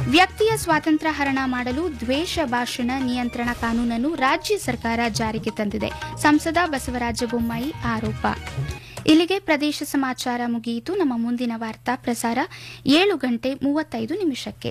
ವ್ಯಕ್ತಿಯ ಸ್ವಾತಂತ್ರ್ಯ ಹರಣ ಮಾಡಲು ದ್ವೇಷ ಭಾಷಣ ನಿಯಂತ್ರಣ ಕಾನೂನನ್ನು ರಾಜ್ಯ ಸರ್ಕಾರ ಜಾರಿಗೆ ತಂದಿದೆ ಸಂಸದ ಬಸವರಾಜ ಬೊಮ್ಮಾಯಿ ಆರೋಪ ಇಲ್ಲಿಗೆ ಪ್ರದೇಶ ಸಮಾಚಾರ ಮುಗಿಯಿತು ನಮ್ಮ ಮುಂದಿನ ವಾರ್ತಾ ಪ್ರಸಾರ ಏಳು ಗಂಟೆ ಮೂವತ್ತೈದು ನಿಮಿಷಕ್ಕೆ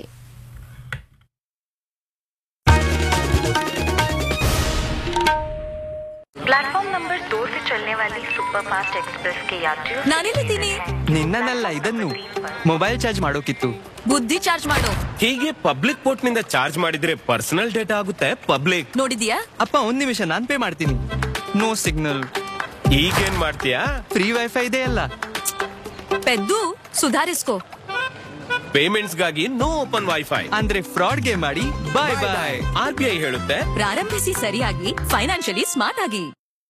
प्लेटफॉर्म नंबर दो से चलने वाली सुपरफास्ट एक्सप्रेस के यात्रियों से ನಾನೆಲ್ಲಿದ್ದೀನಿ ನಿನ್ನನ್ನೆಲ್ಲ ಇದನ್ನು ಮೊಬೈಲ್ ಚಾರ್ಜ್ ಮಾಡೋಕಿತ್ತು ಬುದ್ಧಿ ಚಾರ್ಜ್ ಮಾಡು ಹೀಗೆ ಪಬ್ಲಿಕ್ ಪೋರ್ಟ್ ನಿಂದ ಚಾರ್ಜ್ ಮಾಡಿದ್ರೆ ಪರ್ಸನಲ್ ಡೇಟಾ ಆಗುತ್ತೆ ಪಬ್ಲಿಕ್ ನೋಡಿದ್ಯಾ ಅಪ್ಪ ಒಂದ್ ನಿಮಿಷ ನಾನ್ ಪೇ ಮಾಡ್ತೀನಿ ನೋ ಸಿಗ್ನಲ್ ಈಗೇನ್ ಮಾಡ್ತೀಯಾ ಫ್ರೀ ವೈಫೈ ಇದೆ ಅಲ್ಲ ಪೆದ್ದು ಸುಧಾರಿಸ್ಕೋ ಪೇಮೆಂಟ್ಸ್ ಗಾಗಿ ನೋ ಓಪನ್ ವೈಫೈ ಅಂದ್ರೆ ಫ್ರಾಡ್ಗೆ ಮಾಡಿ bye bye R B I ಹೇಳುತ್ತೆ ಪ್ರಾರಂಭಿಸಿ ಸರಿಯಾಗಿ ಫೈನಾನ್ಷಿಯಲಿ ಸ್ಮಾರ್ಟ್ ಆಗಿ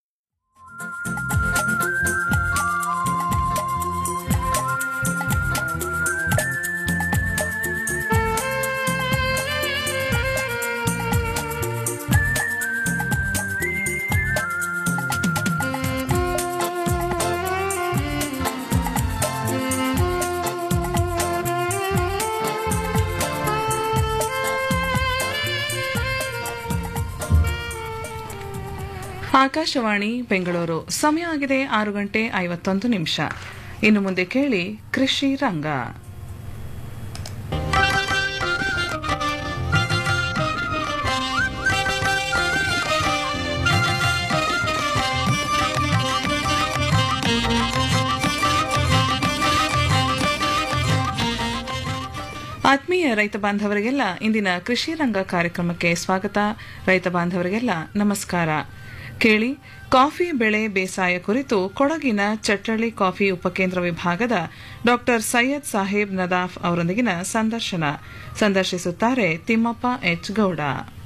ಆಕಾಶವಾಣಿ ಬೆಂಗಳೂರು ಸಮಯ ಆಗಿದೆ ಆರು ಗಂಟೆ ಐವತ್ತೊಂದು ನಿಮಿಷ ಇನ್ನು ಮುಂದೆ ಕೇಳಿ ಕೃಷಿ ರಂಗ ಆತ್ಮೀಯ ರೈತ ಬಾಂಧವರಿಗೆಲ್ಲ ಇಂದಿನ ಕೃಷಿ ರಂಗ ಕಾರ್ಯಕ್ರಮಕ್ಕೆ ಸ್ವಾಗತ ರೈತ ಬಾಂಧವರಿಗೆಲ್ಲ ನಮಸ್ಕಾರ ಕೇಳಿ ಕಾಫಿ ಬೆಳೆ ಬೇಸಾಯ ಕುರಿತು ಕೊಡಗಿನ ಚಟ್ಟಳ್ಳಿ ಕಾಫಿ ಉಪಕೇಂದ್ರ ವಿಭಾಗದ ಡಾಕ್ಟರ್ ಸೈಯದ್ ಸಾಹೇಬ್ ನದಾಫ್ ಅವರೊಂದಿಗಿನ ಸಂದರ್ಶನ ಸಂದರ್ಶಿಸುತ್ತಾರೆ ತಿಮ್ಮಪ್ಪ ಎಚ್ ಗೌಡ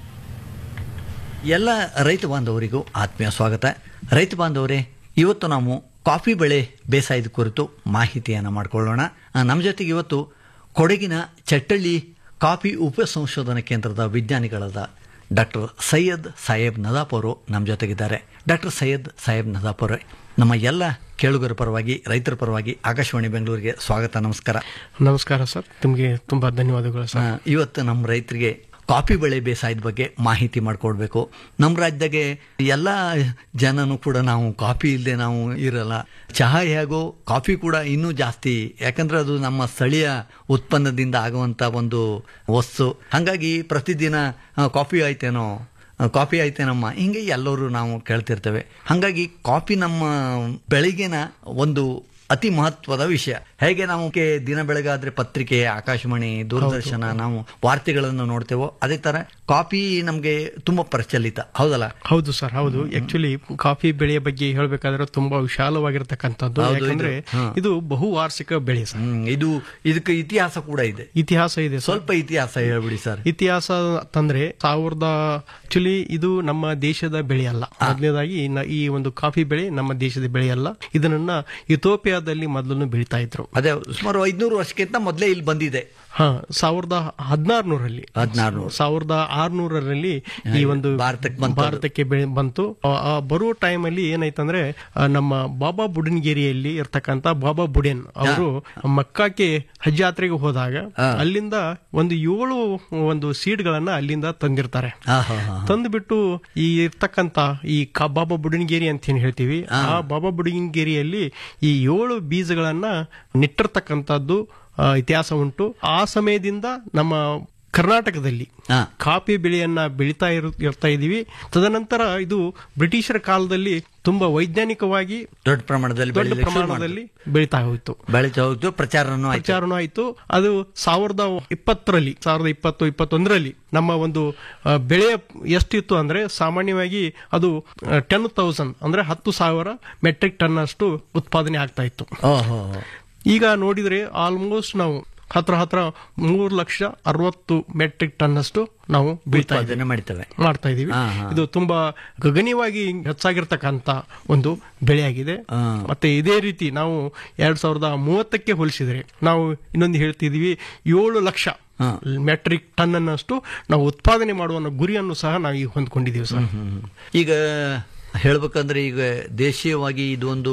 ಎಲ್ಲ ರೈತ ಬಾಂಧವರಿಗೂ ಆತ್ಮೀಯ ಸ್ವಾಗತ ರೈತ ಬಾಂಧವರೇ ಇವತ್ತು ನಾವು ಕಾಫಿ ಬೆಳೆ ಬೇಸಾಯದ ಕುರಿತು ಮಾಹಿತಿಯನ್ನು ಮಾಡಿಕೊಳ್ಳೋಣ ಆ, ನಮ್ಮ ಜೊತೆಗೆ ಇವತ್ತು ಕೊಡಗಿನ ಚಟ್ಟಳ್ಳಿ ಕಾಫಿ ಉಪ ಸಂಶೋಧನಾ ಕೇಂದ್ರದ ವಿಜ್ಞಾನಿಗಳಾದ ಡಾಕ್ಟರ್ ಸೈಯದ್ ಸಾಹೇಬ್ ನದಾಪ್ ಅವರು ನಮ್ಮ ಜೊತೆಗಿದ್ದಾರೆ ಡಾಕ್ಟರ್ ಸೈಯದ್ ಸಾಹೇಬ್ ನದಾಪ್ ಅವರೇ ನಮ್ಮ ಎಲ್ಲ ಕೇಳುಗರ ಪರವಾಗಿ ರೈತರ ಪರವಾಗಿ ಆಕಾಶವಾಣಿ ಬೆಂಗಳೂರಿಗೆ ಸ್ವಾಗತ ನಮಸ್ಕಾರ ನಮಸ್ಕಾರ ಸರ್ ನಿಮಗೆ ತುಂಬಾ ಧನ್ಯವಾದಗಳು ಆ, ಸರ್ ಇವತ್ತು ನಮ್ಮ ರೈತರಿಗೆ ಕಾಫಿ ಬೆಳೆ ಬೇಸಾಯದ ಬಗ್ಗೆ ಮಾಹಿತಿ ಮಾಡಿಕೊಡ್ಬೇಕು ನಮ್ಮ ರಾಜ್ಯದಾಗೆ ಎಲ್ಲ ಜನನು ಕೂಡ ನಾವು ಕಾಫಿ ಇಲ್ಲದೆ ನಾವು ಇರಲ್ಲ ಚಹಾ ಹೇಗೋ ಕಾಫಿ ಕೂಡ ಇನ್ನೂ ಜಾಸ್ತಿ ಯಾಕಂದ್ರೆ ಅದು ನಮ್ಮ ಸ್ಥಳೀಯ ಉತ್ಪನ್ನದಿಂದ ಆಗುವಂಥ ಒಂದು ವಸ್ತು ಹಾಗಾಗಿ ಪ್ರತಿದಿನ ಆ, ಕಾಫಿ ಆಯ್ತೇನೋ ಆ, ಕಾಫಿ ಆಯ್ತೇನಮ್ಮ ಹಿಂಗೆ ಎಲ್ಲರೂ ನಾವು ಕೇಳ್ತಿರ್ತೇವೆ ಹಾಗಾಗಿ ಕಾಫಿ ನಮ್ಮ ಬೆಳಗಿನ ಒಂದು ಅತಿ ಮಹತ್ವದ ವಿಷಯ ಹೇಗೆ ನಾವು ಕೆ- ದಿನ ಬೆಳಗಾದ್ರೆ ಪತ್ರಿಕೆ ಆಕಾಶವಾಣಿ ದೂರದರ್ಶನ ನಾವು ವಾರ್ತೆಗಳನ್ನು ನೋಡ್ತೇವೋ ಅದೇ ತರ ಕಾಫಿ ನಮಗೆ ತುಂಬಾ ಪ್ರಚಲಿತ ಹೌದಲ್ಲ ಹೌದು ಸರ್ ಹೌದು ಆಕ್ಚುಲಿ ಕಾಫಿ ಬೆಳೆಯ ಬಗ್ಗೆ ಹೇಳಬೇಕಾದ್ರೆ ತುಂಬಾ ವಿಶಾಲವಾಗಿರ್ತಕ್ಕಂಥದ್ದು ಹೌದು, ಇದು. ಯಾಕಂದ್ರೆ ಹಾ. ಇದು ಬಹುವಾರ್ಷಿಕ ಬೆಳೆ ಸರ್ ಹ್ಮ್, ಇದು ಇದಕ್ಕೆ ಇತಿಹಾಸ ಕೂಡ ಇದೆ ಇತಿಹಾಸ ಇದೆ ಸರ್ ಸ್ವಲ್ಪ ಇತಿಹಾಸ ಹೇಳ್ಬಿಡಿ ಸರ್ ಇತಿಹಾಸ ತಂದ್ರೆ ಸಾವಿರದ ಆಕ್ಚುಲಿ ಇದು ನಮ್ಮ ದೇಶದ ಬೆಳೆ ಅಲ್ಲ ಮೊದಲನೇದಾಗಿ ನ- ಈ ಒಂದು ಕಾಫಿ ಬೆಳೆ ನಮ್ಮ ದೇಶದ ಬೆಳೆ ಅಲ್ಲ ಇದನ್ನ ಇಥೋಪಿಯಾದಲ್ಲಿ ಮೊದಲನ್ನು ಬೆಳೀತಾ ಇದ್ರು ಅದೇ ಸುಮಾರು ಐದ್ನೂರು ವರ್ಷಕ್ಕಿಂತ ಮೊದಲೇ ಇಲ್ಲಿ ಬಂದಿದೆ ಹಾ ಸಾವಿರದ ಹದಿನಾರುನೂರಲ್ಲಿ ಹದಿನಾರು ಸಾವಿರದ ಆರ್ನೂರರಲ್ಲಿ ಈ ಒಂದು ಭಾರತಕ್ಕೆ ಬಂತು ಅದು. ಭಾರತಕ್ಕೆ ಬೆಳೆ- ಬಂತು ಆ- ಆ ಬರುವ ಟೈಮ್ ಅಲ್ಲಿ ಏನಾಯ್ತಂದ್ರೆ ಆ, ನಮ್ಮ ಬಾಬಾ ಬುಡನ್ಗೇರಿಯಲ್ಲಿ ಇರ್ತಕ್ಕಂತ ಬಾಬಾ ಬುಡೇನ್ ಅವರು ಮಕ್ಕಾಕ್ಕೆ ಹಜ್ ಯಾತ್ರೆಗೆ ಹೋದಾಗ ಅಲ್ಲಿಂದ ಒಂದು ಏಳು ಒಂದು ಸೀಡ್ಗಳನ್ನ ಅಲ್ಲಿಂದ ತಂದಿರ್ತಾರೆ ಹಾ ಹಾ ಹಾ ತಂದುಬಿಟ್ಟು ಈ ಇರ್ತಕ್ಕಂತ ಈ ಕ- ಬಾಬಾ ಬುಡನ್ಗೇರಿ ಅಂತ ಏನ್ ಹೇಳ್ತೀವಿ ಆ ಬಾಬಾ ಬುಡನ್ಗೇರಿಯಲ್ಲಿ ಈ ಏಳು ಬೀಜಗಳನ್ನ ನೆಟ್ಟಿರ್ತಕ್ಕಂಥದ್ದು ಆ, ಇತಿಹಾಸ ಉಂಟು ಆ ಸಮಯದಿಂದ ನಮ್ಮ ಕರ್ನಾಟಕದಲ್ಲಿ ಹಾ. ಕಾಫಿ ಬೆಳೆಯನ್ನ ಬೆಳೀತಾ ಇರು ಇರ್ತಾ ಇದೀವಿ ತದನಂತರ ಇದು ಬ್ರಿಟಿಷರ ಕಾಲದಲ್ಲಿ ತುಂಬಾ ವೈಜ್ಞಾನಿಕವಾಗಿ ದೊಡ್ಡ ಪ್ರಮಾಣದಲ್ಲಿ ದೊಡ್ಡ ಬೆಳೀಲಿಕ್ಕೆ ಶುರು ಪ್ರಮಾಣದಲ್ಲಿ ಬೆಳೀತಾ ಹೋಯ್ತು ಮಾಡಿದ್ರು. ಬೆಳೀತಾ ಹೋಗ್ತು ಪ್ರಚಾರನೂ ಆಯ್ತು ಪ್ರಚಾರನೂ ಆಯ್ತು ಅದು ಸಾವಿರದ ಇಪ್ಪತ್ತರಲ್ಲಿ ಸಾವಿರದ ಇಪ್ಪತ್ತು ಇಪ್ಪತ್ತೊಂದರಲ್ಲಿ ನಮ್ಮ ಒಂದು ಆ, ಬೆಳೆ ಎಷ್ಟಿತ್ತು ಅಂದ್ರೆ ಸಾಮಾನ್ಯವಾಗಿ ಅದು ಟೆನ್ ತೌಸಂಡ್ ಅಂದ್ರೆ ಹತ್ತು ಸಾವಿರ ಮೆಟ್ರಿಕ್ ಟನ್ ಅಷ್ಟು ಉತ್ಪಾದನೆ ಆಗ್ತಾ ಇತ್ತು ಓಹೋ ಈಗ ನೋಡಿದ್ರೆ ಆಲ್ಮೋಸ್ಟ್ ನಾವು ಹತ್ರ ಹತ್ರ ಮೂರು ಲಕ್ಷ ಅರವತ್ತು ಮೆಟ್ರಿಕ್ ಟನ್ ಅಷ್ಟು ನಾವು ಬೆಳೀತಾ ಇದ್ದೀವಿ ಉತ್ಪಾದನೆ ಮಾಡ್ತೇವೆ ಮಾಡ್ತಾ ಇದೀವಿ ಹಾ, ಹಾ. ಇದು ತುಂಬಾ ಗಗನೀಯವಾಗಿ ಹೆಚ್ಚಾಗಿರ್ತಕ್ಕಂತ ಒಂದು ಬೆಳೆಯಾಗಿದೆ ಹಾ. ಮತ್ತೆ ಇದೇ ರೀತಿ ನಾವು ಎರಡ್ ಸಾವಿರದ ಮೂವತ್ತಕ್ಕೆ ಹೋಲಿಸಿದ್ರೆ ನಾವು ಇನ್ನೊಂದು ಹೇಳ್ತಿದೀವಿ ಏಳು ಲಕ್ಷ ಹಾ. ಮೆಟ್ರಿಕ್ ಟನ್ ಅನ್ನಷ್ಟು ನಾವು ಉತ್ಪಾದನೆ ಮಾಡುವ ಅನ್ನೋ ಗುರಿಯನ್ನು ಸಹ ನಾವು ಈಗ ಹೊಂದ್ಕೊಂಡಿದ್ದೀವಿ ಸರ್ ಈಗ ಹೇಳ್ಬೇಕಂದ್ರೆ ಈಗ ದೇಶೀಯವಾಗಿ ಇದೊಂದು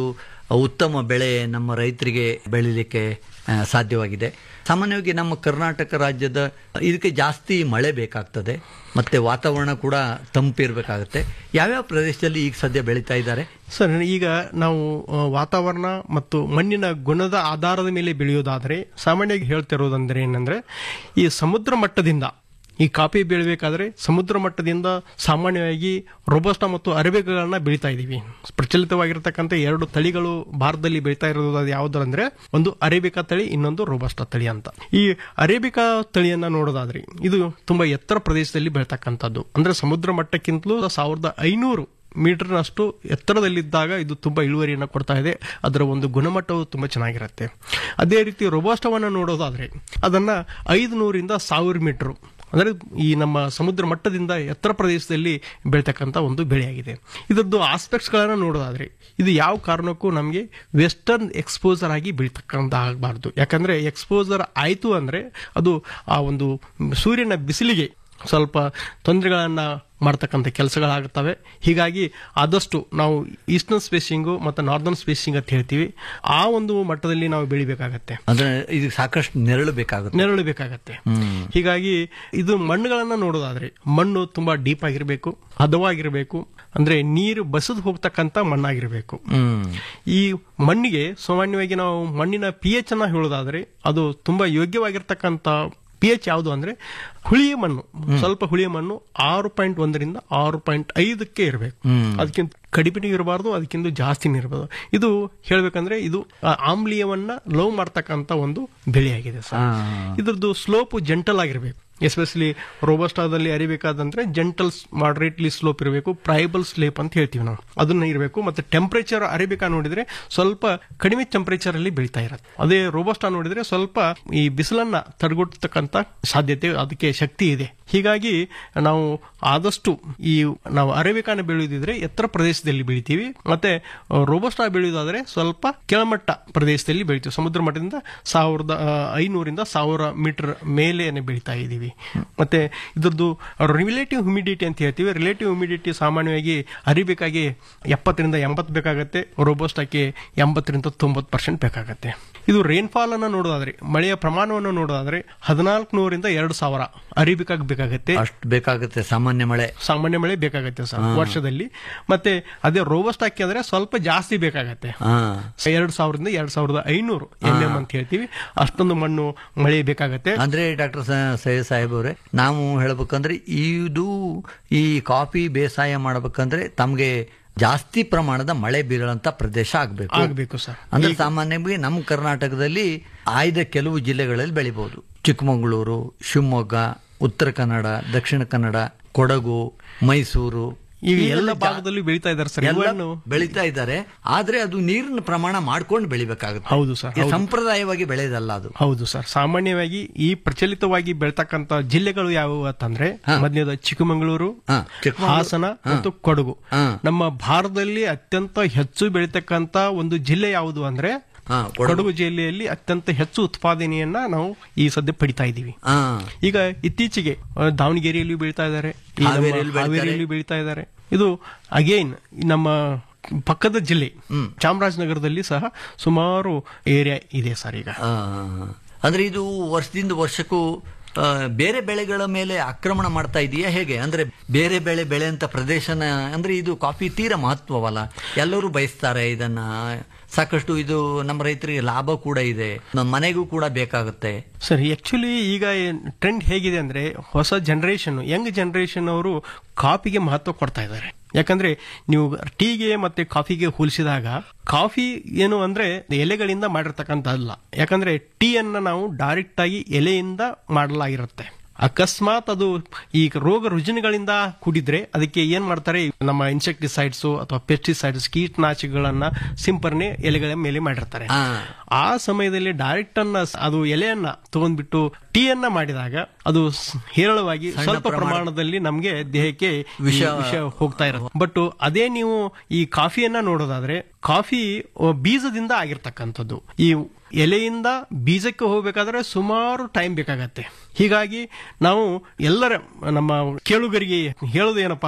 ಉತ್ತಮ ಬೆಳೆ ನಮ್ಮ ರೈತರಿಗೆ ಬೆಳಿಲಿಕ್ಕೆ ಆ, ಸಾಧ್ಯವಾಗಿದೆ ಸಾಮಾನ್ಯವಾಗಿ ನಮ್ಮ ಕರ್ನಾಟಕ ರಾಜ್ಯದ ಇದಕ್ಕೆ ಜಾಸ್ತಿ ಮಳೆ ಬೇಕಾಗ್ತದೆ ಮತ್ತೆ ವಾತಾವರಣ ಕೂಡ ತಂಪಿರಬೇಕಾಗುತ್ತೆ ಯಾವ್ಯಾವ ಪ್ರದೇಶದಲ್ಲಿ ಈಗ ಸದ್ಯ ಬೆಳೀತಾ ಇದ್ದಾರೆ ಸರ್ ಈಗ ನಾವು ಆ, ವಾತಾವರಣ ಮತ್ತು ಮಣ್ಣಿನ ಗುಣದ ಆಧಾರದ ಮೇಲೆ ಬೆಳೆಯೋದಾದರೆ ಸಾಮಾನ್ಯವಾಗಿ ಹೇಳ್ತಿರೋದಂದ್ರೆ ಏನಂದ್ರೆ ಈ ಸಮುದ್ರ ಮಟ್ಟದಿಂದ ಈ ಕಾಫಿ ಬೆಳಿಬೇಕಾದ್ರೆ ಸಮುದ್ರ ಮಟ್ಟದಿಂದ ಸಾಮಾನ್ಯವಾಗಿ ರೋಬಸ್ಟ ಮತ್ತು ಅರೇಬಿಕಗಳನ್ನ ಬೆಳೀತಾ ಇದೀವಿ ಪ್ರಚಲಿತವಾಗಿರ್ತಕ್ಕಂಥ ಎರಡು ತಳಿಗಳು ಭಾರತದಲ್ಲಿ ಬೆಳೀತಾ ಇರೋದು ಅದು ಯಾವ್ದು ಅಂದ್ರೆ ಒಂದು ಅರೇಬಿಕಾ ತಳಿ ಇನ್ನೊಂದು ರೋಬಸ್ಟ ತಳಿ ಅಂತ ಈ ಅರೇಬಿಕಾ ತಳಿಯನ್ನ ನೋಡೋದಾದ್ರೆ ಇದು ತುಂಬಾ ಎತ್ತರ ಪ್ರದೇಶದಲ್ಲಿ ಬೆಳ್ತಕ್ಕಂಥದ್ದು ಅಂದ್ರೆ ಸಮುದ್ರ ಮಟ್ಟಕ್ಕಿಂತಲೂ ಸಾವಿರದ ಐನೂರು ಮೀಟರ್ನಷ್ಟು ಎತ್ತರದಲ್ಲಿದ್ದಾಗ ಇದು ತುಂಬಾ ಇಳುವರಿಯನ್ನು ಕೊಡ್ತಾ ಇದೆ ಅದರ ಒಂದು ಗುಣಮಟ್ಟವು ತುಂಬಾ ಚೆನ್ನಾಗಿರುತ್ತೆ ಅದೇ ರೀತಿ ರೋಬೋಸ್ಟವನ್ನು ನೋಡೋದಾದ್ರೆ ಅದನ್ನ ಐದು ನೂರಿಂದ ಸಾವಿರ ಮೀಟರ್ ಅಂದರೆ ಈ ನಮ್ಮ ಸಮುದ್ರ ಮಟ್ಟದಿಂದ ಎತ್ತರ ಪ್ರದೇಶದಲ್ಲಿ ಬೆಳ್ತಕ್ಕಂಥ ಒಂದು ಬೆಳೆಯಾಗಿದೆ ಇದರದ್ದು ಆಸ್ಪೆಕ್ಟ್ಸ್ಗಳನ್ನು ನೋಡೋದಾದ್ರೆ ಇದು ಯಾವ ಕಾರಣಕ್ಕೂ ನಮಗೆ ವೆಸ್ಟರ್ನ್ ಎಕ್ಸ್ಪೋಸರ್ ಆಗಿ ಬೀಳ್ತಕ್ಕಂಥ ಆಗಬಾರ್ದು ಯಾಕಂದ್ರೆ ಎಕ್ಸ್ಪೋಸರ್ ಆಯಿತು ಅಂದ್ರೆ ಅದು ಆ ಒಂದು ಸೂರ್ಯನ ಬಿಸಿಲಿಗೆ ಸ್ವಲ್ಪ ತೊಂದರೆಗಳನ್ನ ಮಾಡ್ತಕ್ಕಂಥ ಕೆಲಸಗಳಾಗುತ್ತವೆ ಹೀಗಾಗಿ ಆದಷ್ಟು ನಾವು ಈಸ್ಟರ್ನ್ ಸ್ಪೇಸಿಂಗು ಮತ್ತು ನಾರ್ದರ್ನ್ ಸ್ಪೇಸಿಂಗ್ ಅಂತ ಹೇಳ್ತೀವಿ ಆ ಒಂದು ಮಟ್ಟದಲ್ಲಿ ನಾವು ಬೆಳಿಬೇಕಾಗತ್ತೆ ಅಂದ್ರೆ ಇದು ಸಾಕಷ್ಟು ನೆರಳು ಬೇಕಾಗುತ್ತೆ ನೆರಳು ಬೇಕಾಗತ್ತೆ ಹೀಗಾಗಿ ಇದು ಮಣ್ಣುಗಳನ್ನ ನೋಡೋದಾದ್ರೆ ಮಣ್ಣು ತುಂಬಾ ಡೀಪ್ ಆಗಿರಬೇಕು ಹದವಾಗಿರಬೇಕು ಅಂದ್ರೆ ನೀರು ಬಸದು ಹೋಗ್ತಕ್ಕಂತ ಮಣ್ಣಾಗಿರಬೇಕು ಹ್ಮ್ ಈ ಮಣ್ಣಿಗೆ ಸಾಮಾನ್ಯವಾಗಿ ನಾವು ಮಣ್ಣಿನ ಪಿ ಎಚ್ ಅನ್ನ ಹೇಳೋದಾದ್ರೆ ಅದು ತುಂಬಾ ಯೋಗ್ಯವಾಗಿರ್ತಕ್ಕಂಥ ಪಿ ಎಚ್ ಯಾವುದು ಅಂದ್ರೆ ಹುಳಿಯ ಮಣ್ಣು ಸ್ವಲ್ಪ ಹುಳಿಯ ಮಣ್ಣು ಆರು ಪಾಯಿಂಟ್ ಒಂದರಿಂದ ಆರು ಪಾಯಿಂಟ್ ಐದಕ್ಕೆ ಇರಬೇಕು ಅದಕ್ಕಿಂತ ಕಡಿಮೆ ಇರಬಾರ್ದು ಅದಕ್ಕಿಂತ ಜಾಸ್ತಿನೇ ಇರಬಾರ್ದು ಇದು ಹೇಳ್ಬೇಕಂದ್ರೆ ಇದು ಆ ಆಮ್ಲೀಯವನ್ನ ಲವ್ ಮಾಡ್ತಕ್ಕಂಥ ಒಂದು ಬೆಳೆಯಾಗಿದೆ ಸರ್ ಇದ್ರದ್ದು ಸ್ಲೋಪ್ ಜೆಂಟಲ್ ಆಗಿರಬೇಕು ಎಸ್ಪೆಷಲಿ ರೋಬಸ್ಟಾದಲ್ಲಿ ಅರಿಬೇಕಾದಂದ್ರೆ ಜೆಂಟಲ್ ಮಾಡ್ರೇಟ್ಲಿ ಸ್ಲೋಪ್ ಇರಬೇಕು ಪ್ರೈಬಲ್ ಸ್ಲೇಪ್ ಅಂತ ಹೇಳ್ತೀವಿ ನಾವು ಅದನ್ನ ಇರಬೇಕು ಮತ್ತೆ ಟೆಂಪರೇಚರ್ ಅರೇಬಿಕಾ ನೋಡಿದ್ರೆ ಸ್ವಲ್ಪ ಕಡಿಮೆ ಟೆಂಪರೇಚರ್ ಅಲ್ಲಿ ಬೆಳೀತಾ ಇರುತ್ತೆ ಅದೇ ರೋಬಸ್ಟಾ ನೋಡಿದ್ರೆ ಸ್ವಲ್ಪ ಈ ಬಿಸಿಲನ್ನ ತಡೆಗಟ್ಟತಕ್ಕಂತ ಸಾಧ್ಯತೆ ಅದಕ್ಕೆ ಶಕ್ತಿ ಇದೆ ಹೀಗಾಗಿ ನಾವು ಆದಷ್ಟು ಈ ನಾವು ಅರೇಬಿಕಾನ ಬೆಳೆಯುವುದಿದ್ರೆ ಎತ್ತರ ಪ್ರದೇಶದಲ್ಲಿ ಬೆಳಿತೀವಿ ಮತ್ತೆ ರೋಬಸ್ಟಾ ಬೆಳೆಯುವುದಾದ್ರೆ ಸ್ವಲ್ಪ ಕೆಳಮಟ್ಟ ಪ್ರದೇಶದಲ್ಲಿ ಬೆಳಿತೀವಿ ಸಮುದ್ರ ಮಟ್ಟದಿಂದ ಸಾವಿರದ ಆ, ಐನೂರಿಂದ ಸಾವಿರ ಮೀಟರ್ ಮೇಲೆ ಬೆಳಿತಾ ಇದ್ದೀವಿ ಮತ್ತೆ ಇದ್ರದ್ದು ರಿಲೇಟಿವ್ ಹ್ಯುಮಿಡಿಟಿ ಅಂತ ಹೇಳ್ತೀವಿ ರಿಲೇಟಿವ್ ಹ್ಯುಮಿಡಿಟಿ ಸಾಮಾನ್ಯವಾಗಿ ಅರಿಬೇಕಾಗಿ ಎಪ್ಪತ್ತರಿಂದ ಎಂಬತ್ತು ಬೇಕಾಗತ್ತೆ ರೋಬೋಸ್ಟಾಕ್ಕೆ ಎಂಬತ್ತರಿಂದ ತೊಂಬತ್ತು ಪರ್ಸೆಂಟ್ ಬೇಕಾಗತ್ತೆ ಇದು ರೈನ್ಫಾಲ್ ಅನ್ನ ನೋಡೋದಾದ್ರೆ ಮಳೆಯ ಪ್ರಮಾಣವನ್ನು ನೋಡೋದಾದ್ರೆ ಹದಿನಾಲ್ಕು ನೂರಿಂದ ಎರಡು ಸಾವಿರ ಅರಿಬಿಕಾಗ್ ಬೇಕಾಗತ್ತೆ ಅಷ್ಟು ಬೇಕಾಗುತ್ತೆ ಸಾಮಾನ್ಯ ಮಳೆ ಸಾಮಾನ್ಯ ಮಳೆ ಬೇಕಾಗತ್ತೆ ಸರ್ ವರ್ಷದಲ್ಲಿ ಮತ್ತೆ ಅದೇ ರೋಬೋಸ್ಟಾಕ್ಕೆ ಅಂದ್ರೆ ಸ್ವಲ್ಪ ಜಾಸ್ತಿ ಬೇಕಾಗತ್ತೆ ಹಾ ಎರಡು ಸಾವಿರದಿಂದ ಎರಡ್ ಸಾವಿರದ ಐನೂರು ಎಂ ಎಂ ಅಂತ ಹೇಳ್ತೀವಿ ಅಷ್ಟೊಂದು ಮಣ್ಣು ಮಳೆ ಬೇಕಾಗತ್ತೆ ಅಂದ್ರೆ ಡಾಕ್ಟರ್ ಸೈಯದ್ ಸಾಹೇಬ್ ಅವರೇ ನಾವು ಹೇಳ್ಬೇಕಂದ್ರೆ ಇದು ಈ ಕಾಫಿ ಬೇಸಾಯ ಮಾಡ್ಬೇಕಂದ್ರೆ ತಮ್ಗೆ ಜಾಸ್ತಿ ಪ್ರಮಾಣದ ಮಳೆ ಬೀಳಂತ ಪ್ರದೇಶ ಆಗ್ಬೇಕು ಆಗ್ಬೇಕು ಸರ್ ಅಂದ್ರೆ ಸಾಮಾನ್ಯವಾಗಿ ನಮ್ಮ ಕರ್ನಾಟಕದಲ್ಲಿ ಆಯ್ದ ಕೆಲವು ಜಿಲ್ಲೆಗಳಲ್ಲಿ ಬೆಳಿಬಹುದು ಚಿಕ್ಕಮಗಳೂರು ಶಿವಮೊಗ್ಗ ಉತ್ತರ ಕನ್ನಡ ದಕ್ಷಿಣ ಕನ್ನಡ ಕೊಡಗು ಮೈಸೂರು ಈಗ ಈ ಎಲ್ಲ ಜಾ- ಭಾಗದಲ್ಲಿ ಬೆಳೀತಾ ಇದ್ದಾರೆ ಸರ್ ಎಲ್ಲ ಇವನ್ನು ಬೆಳೀತಾ ಇದ್ದಾರೆ ಆದ್ರೆ ಅದು ನೀರಿನ ಪ್ರಮಾಣ ಮಾಡ್ಕೊಂಡು ಬೆಳಿಬೇಕಾಗುತ್ತೆ ಹೌದು ಸರ್, ಈ ಹೌದು. ಸಂಪ್ರದಾಯವಾಗಿ ಬೆಳೆಯೋದಲ್ಲ ಅದು ಹೌದು ಸರ್ ಸಾಮಾನ್ಯವಾಗಿ ಈ ಪ್ರಚಲಿತವಾಗಿ ಬೆಳ್ತಕ್ಕಂತ ಜಿಲ್ಲೆಗಳು ಯಾವುವು ಅಂತಂದ್ರೆ ಮೊದಲನೇದು ಚಿಕ್ಕಮಗಳೂರು ಹಾ, ಚಿಕ್ಕಮಗಳೂರು. ಹಾಸನ ಮತ್ತು ಕೊಡಗು ಹಾ. ನಮ್ಮ ಭಾರತದಲ್ಲಿ ಅತ್ಯಂತ ಹೆಚ್ಚು ಬೆಳೀತಕ್ಕಂತ ಒಂದು ಜಿಲ್ಲೆ ಯಾವುದು ಅಂದ್ರೆ ಹಾ, ಕೊಡಗು. ಕೊಡಗು ಜಿಲ್ಲೆಯಲ್ಲಿ ಅತ್ಯಂತ ಹೆಚ್ಚು ಉತ್ಪಾದನೆಯನ್ನ ನಾವು ಈ ಸದ್ಯ ಪಡಿತಾ ಇದ್ದೀವಿ ಹಾ ಈಗ ಇತ್ತೀಚೆಗೆ ಆ, ದಾವಣಗೆರೆಯಲ್ಲಿ ಬೆಳೀತಾ ಇದ್ದಾರೆ ಈ ನಮ್ಮ ಹಾವೇರಿಯಲ್ಲಿ ಬೆಳೀತಾರೆ. ಹಾವೇರಿಯಲ್ಲಿ ಬೆಳೀತಾ ಇದ್ದಾರೆ ಇದು ಅಗೈನ್ ನಮ್ಮ ಪಕ್ಕದ ಜಿಲ್ಲೆ ಚಾಮರಾಜನಗರದಲ್ಲಿ ಸಹ ಸುಮಾರು ಏರಿಯಾ ಇದೆ ಸರ್ ಈಗ ಆ, ಅಂದ್ರೆ ಇದು ವರ್ಷದಿಂದ ವರ್ಷಕ್ಕೂ ಆ, ಬೇರೆ ಬೆಳೆಗಳ ಮೇಲೆ ಆಕ್ರಮಣ ಮಾಡ್ತಾ ಇದೆಯಾ ಹೇಗೆ ಅಂದ್ರೆ ಬೇರೆ ಬೆಳೆ ಬೆಳೆಯಂತ ಪ್ರದೇಶನ ಅಂದ್ರೆ ಇದು ಕಾಫಿ ತೀರಾ ಮಹತ್ವವಲ್ಲ ಎಲ್ಲರೂ ಬಯಸ್ತಾರೆ ಇದನ್ನ ಸಾಕಷ್ಟು ಇದು ನಮ್ಮ ರೈತರಿಗೆ ಲಾಭ ಕೂಡ ಇದೆ ನಮ್ಮ ಮನೆಗೂ ಕೂಡ ಬೇಕಾಗುತ್ತೆ ಸರಿ ಆಕ್ಚುಲಿ ಈಗ ಟ್ರೆಂಡ್ ಹೇಗಿದೆ ಅಂದ್ರೆ ಹೊಸ ಜನರೇಷನ್ ಯಂಗ್ ಜನರೇಷನ್ ಅವರು ಕಾಫಿಗೆ ಮಹತ್ವ ಕೊಡ್ತಾ ಇದ್ದಾರೆ ಯಾಕಂದ್ರೆ ನೀವು ಟೀಗೆ ಮತ್ತೆ ಕಾಫಿಗೆ ಹೋಲಿಸಿದಾಗ ಕಾಫಿ ಏನು ಅಂದ್ರೆ ಎಲೆಗಳಿಂದ ಮಾಡಿರ್ತಕ್ಕಂಥದ್ದಲ್ಲ ಯಾಕಂದ್ರೆ ಟೀಯನ್ನ ನಾವು ಡೈರೆಕ್ಟ್ ಆಗಿ ಎಲೆಯಿಂದ ಮಾಡಲಾಗಿರುತ್ತೆ ಅಕಸ್ಮಾತ್ ಅದು ಈ ರೋಗ ರುಜಿನಗಳಿಂದ ಕೂಡಿದ್ರೆ ಅದಕ್ಕೆ ಏನ್ ಮಾಡ್ತಾರೆ ನಮ್ಮ ಇನ್ಸೆಕ್ಟಿಸೈಡ್ಸ್ ಅಥವಾ ಪೆಸ್ಟಿಸೈಡ್ಸ್ ಕೀಟನಾಶಕಗಳನ್ನ ಸಿಂಪರಣೆ ಎಲೆಗಳ ಮೇಲೆ ಮಾಡಿರ್ತಾರೆ ಆ. ಆ ಸಮಯದಲ್ಲಿ ಡೈರೆಕ್ಟ್ ಅನ್ನ ಅದು ಎಲೆಯನ್ನ ತಗೊಂಡ್ಬಿಟ್ಟು ಟೀಯನ್ನ ಮಾಡಿದಾಗ ಅದು ಸ್- ಹೇರಳವಾಗಿ ಸಣ್ಣ ಸ್ವಲ್ಪ ಪ್ರಮಾಣ- ಪ್ರಮಾಣದಲ್ಲಿ ನಮಗೆ ದೇಹಕ್ಕೆ ವಿಷ- ಈ ವಿಷ ಹೋಗ್ತಾ ಇರುತ್ತೆ ಬಟ್ ಅದೇ ನೀವು ಈ ಕಾಫಿಯನ್ನ ನೋಡೋದಾದ್ರೆ ಕಾಫಿ ಅ, ಬೀಜದಿಂದ ಆಗಿರ್ತಕ್ಕಂಥದ್ದು ಈ ಎಲೆಯಿಂದ ಬೀಜಕ್ಕೆ ಹೋಗ್ಬೇಕಾದ್ರೆ ಸುಮಾರು ಟೈಮ್ ಬೇಕಾಗತ್ತೆ ಹೀಗಾಗಿ ನಾವು ಎಲ್ಲರ ನಮ್ಮ ಕೇಳುಗರಿಗೆ ಹೇಳೋದು ಏನಪ್ಪಾ ಅಂದ್ರೆ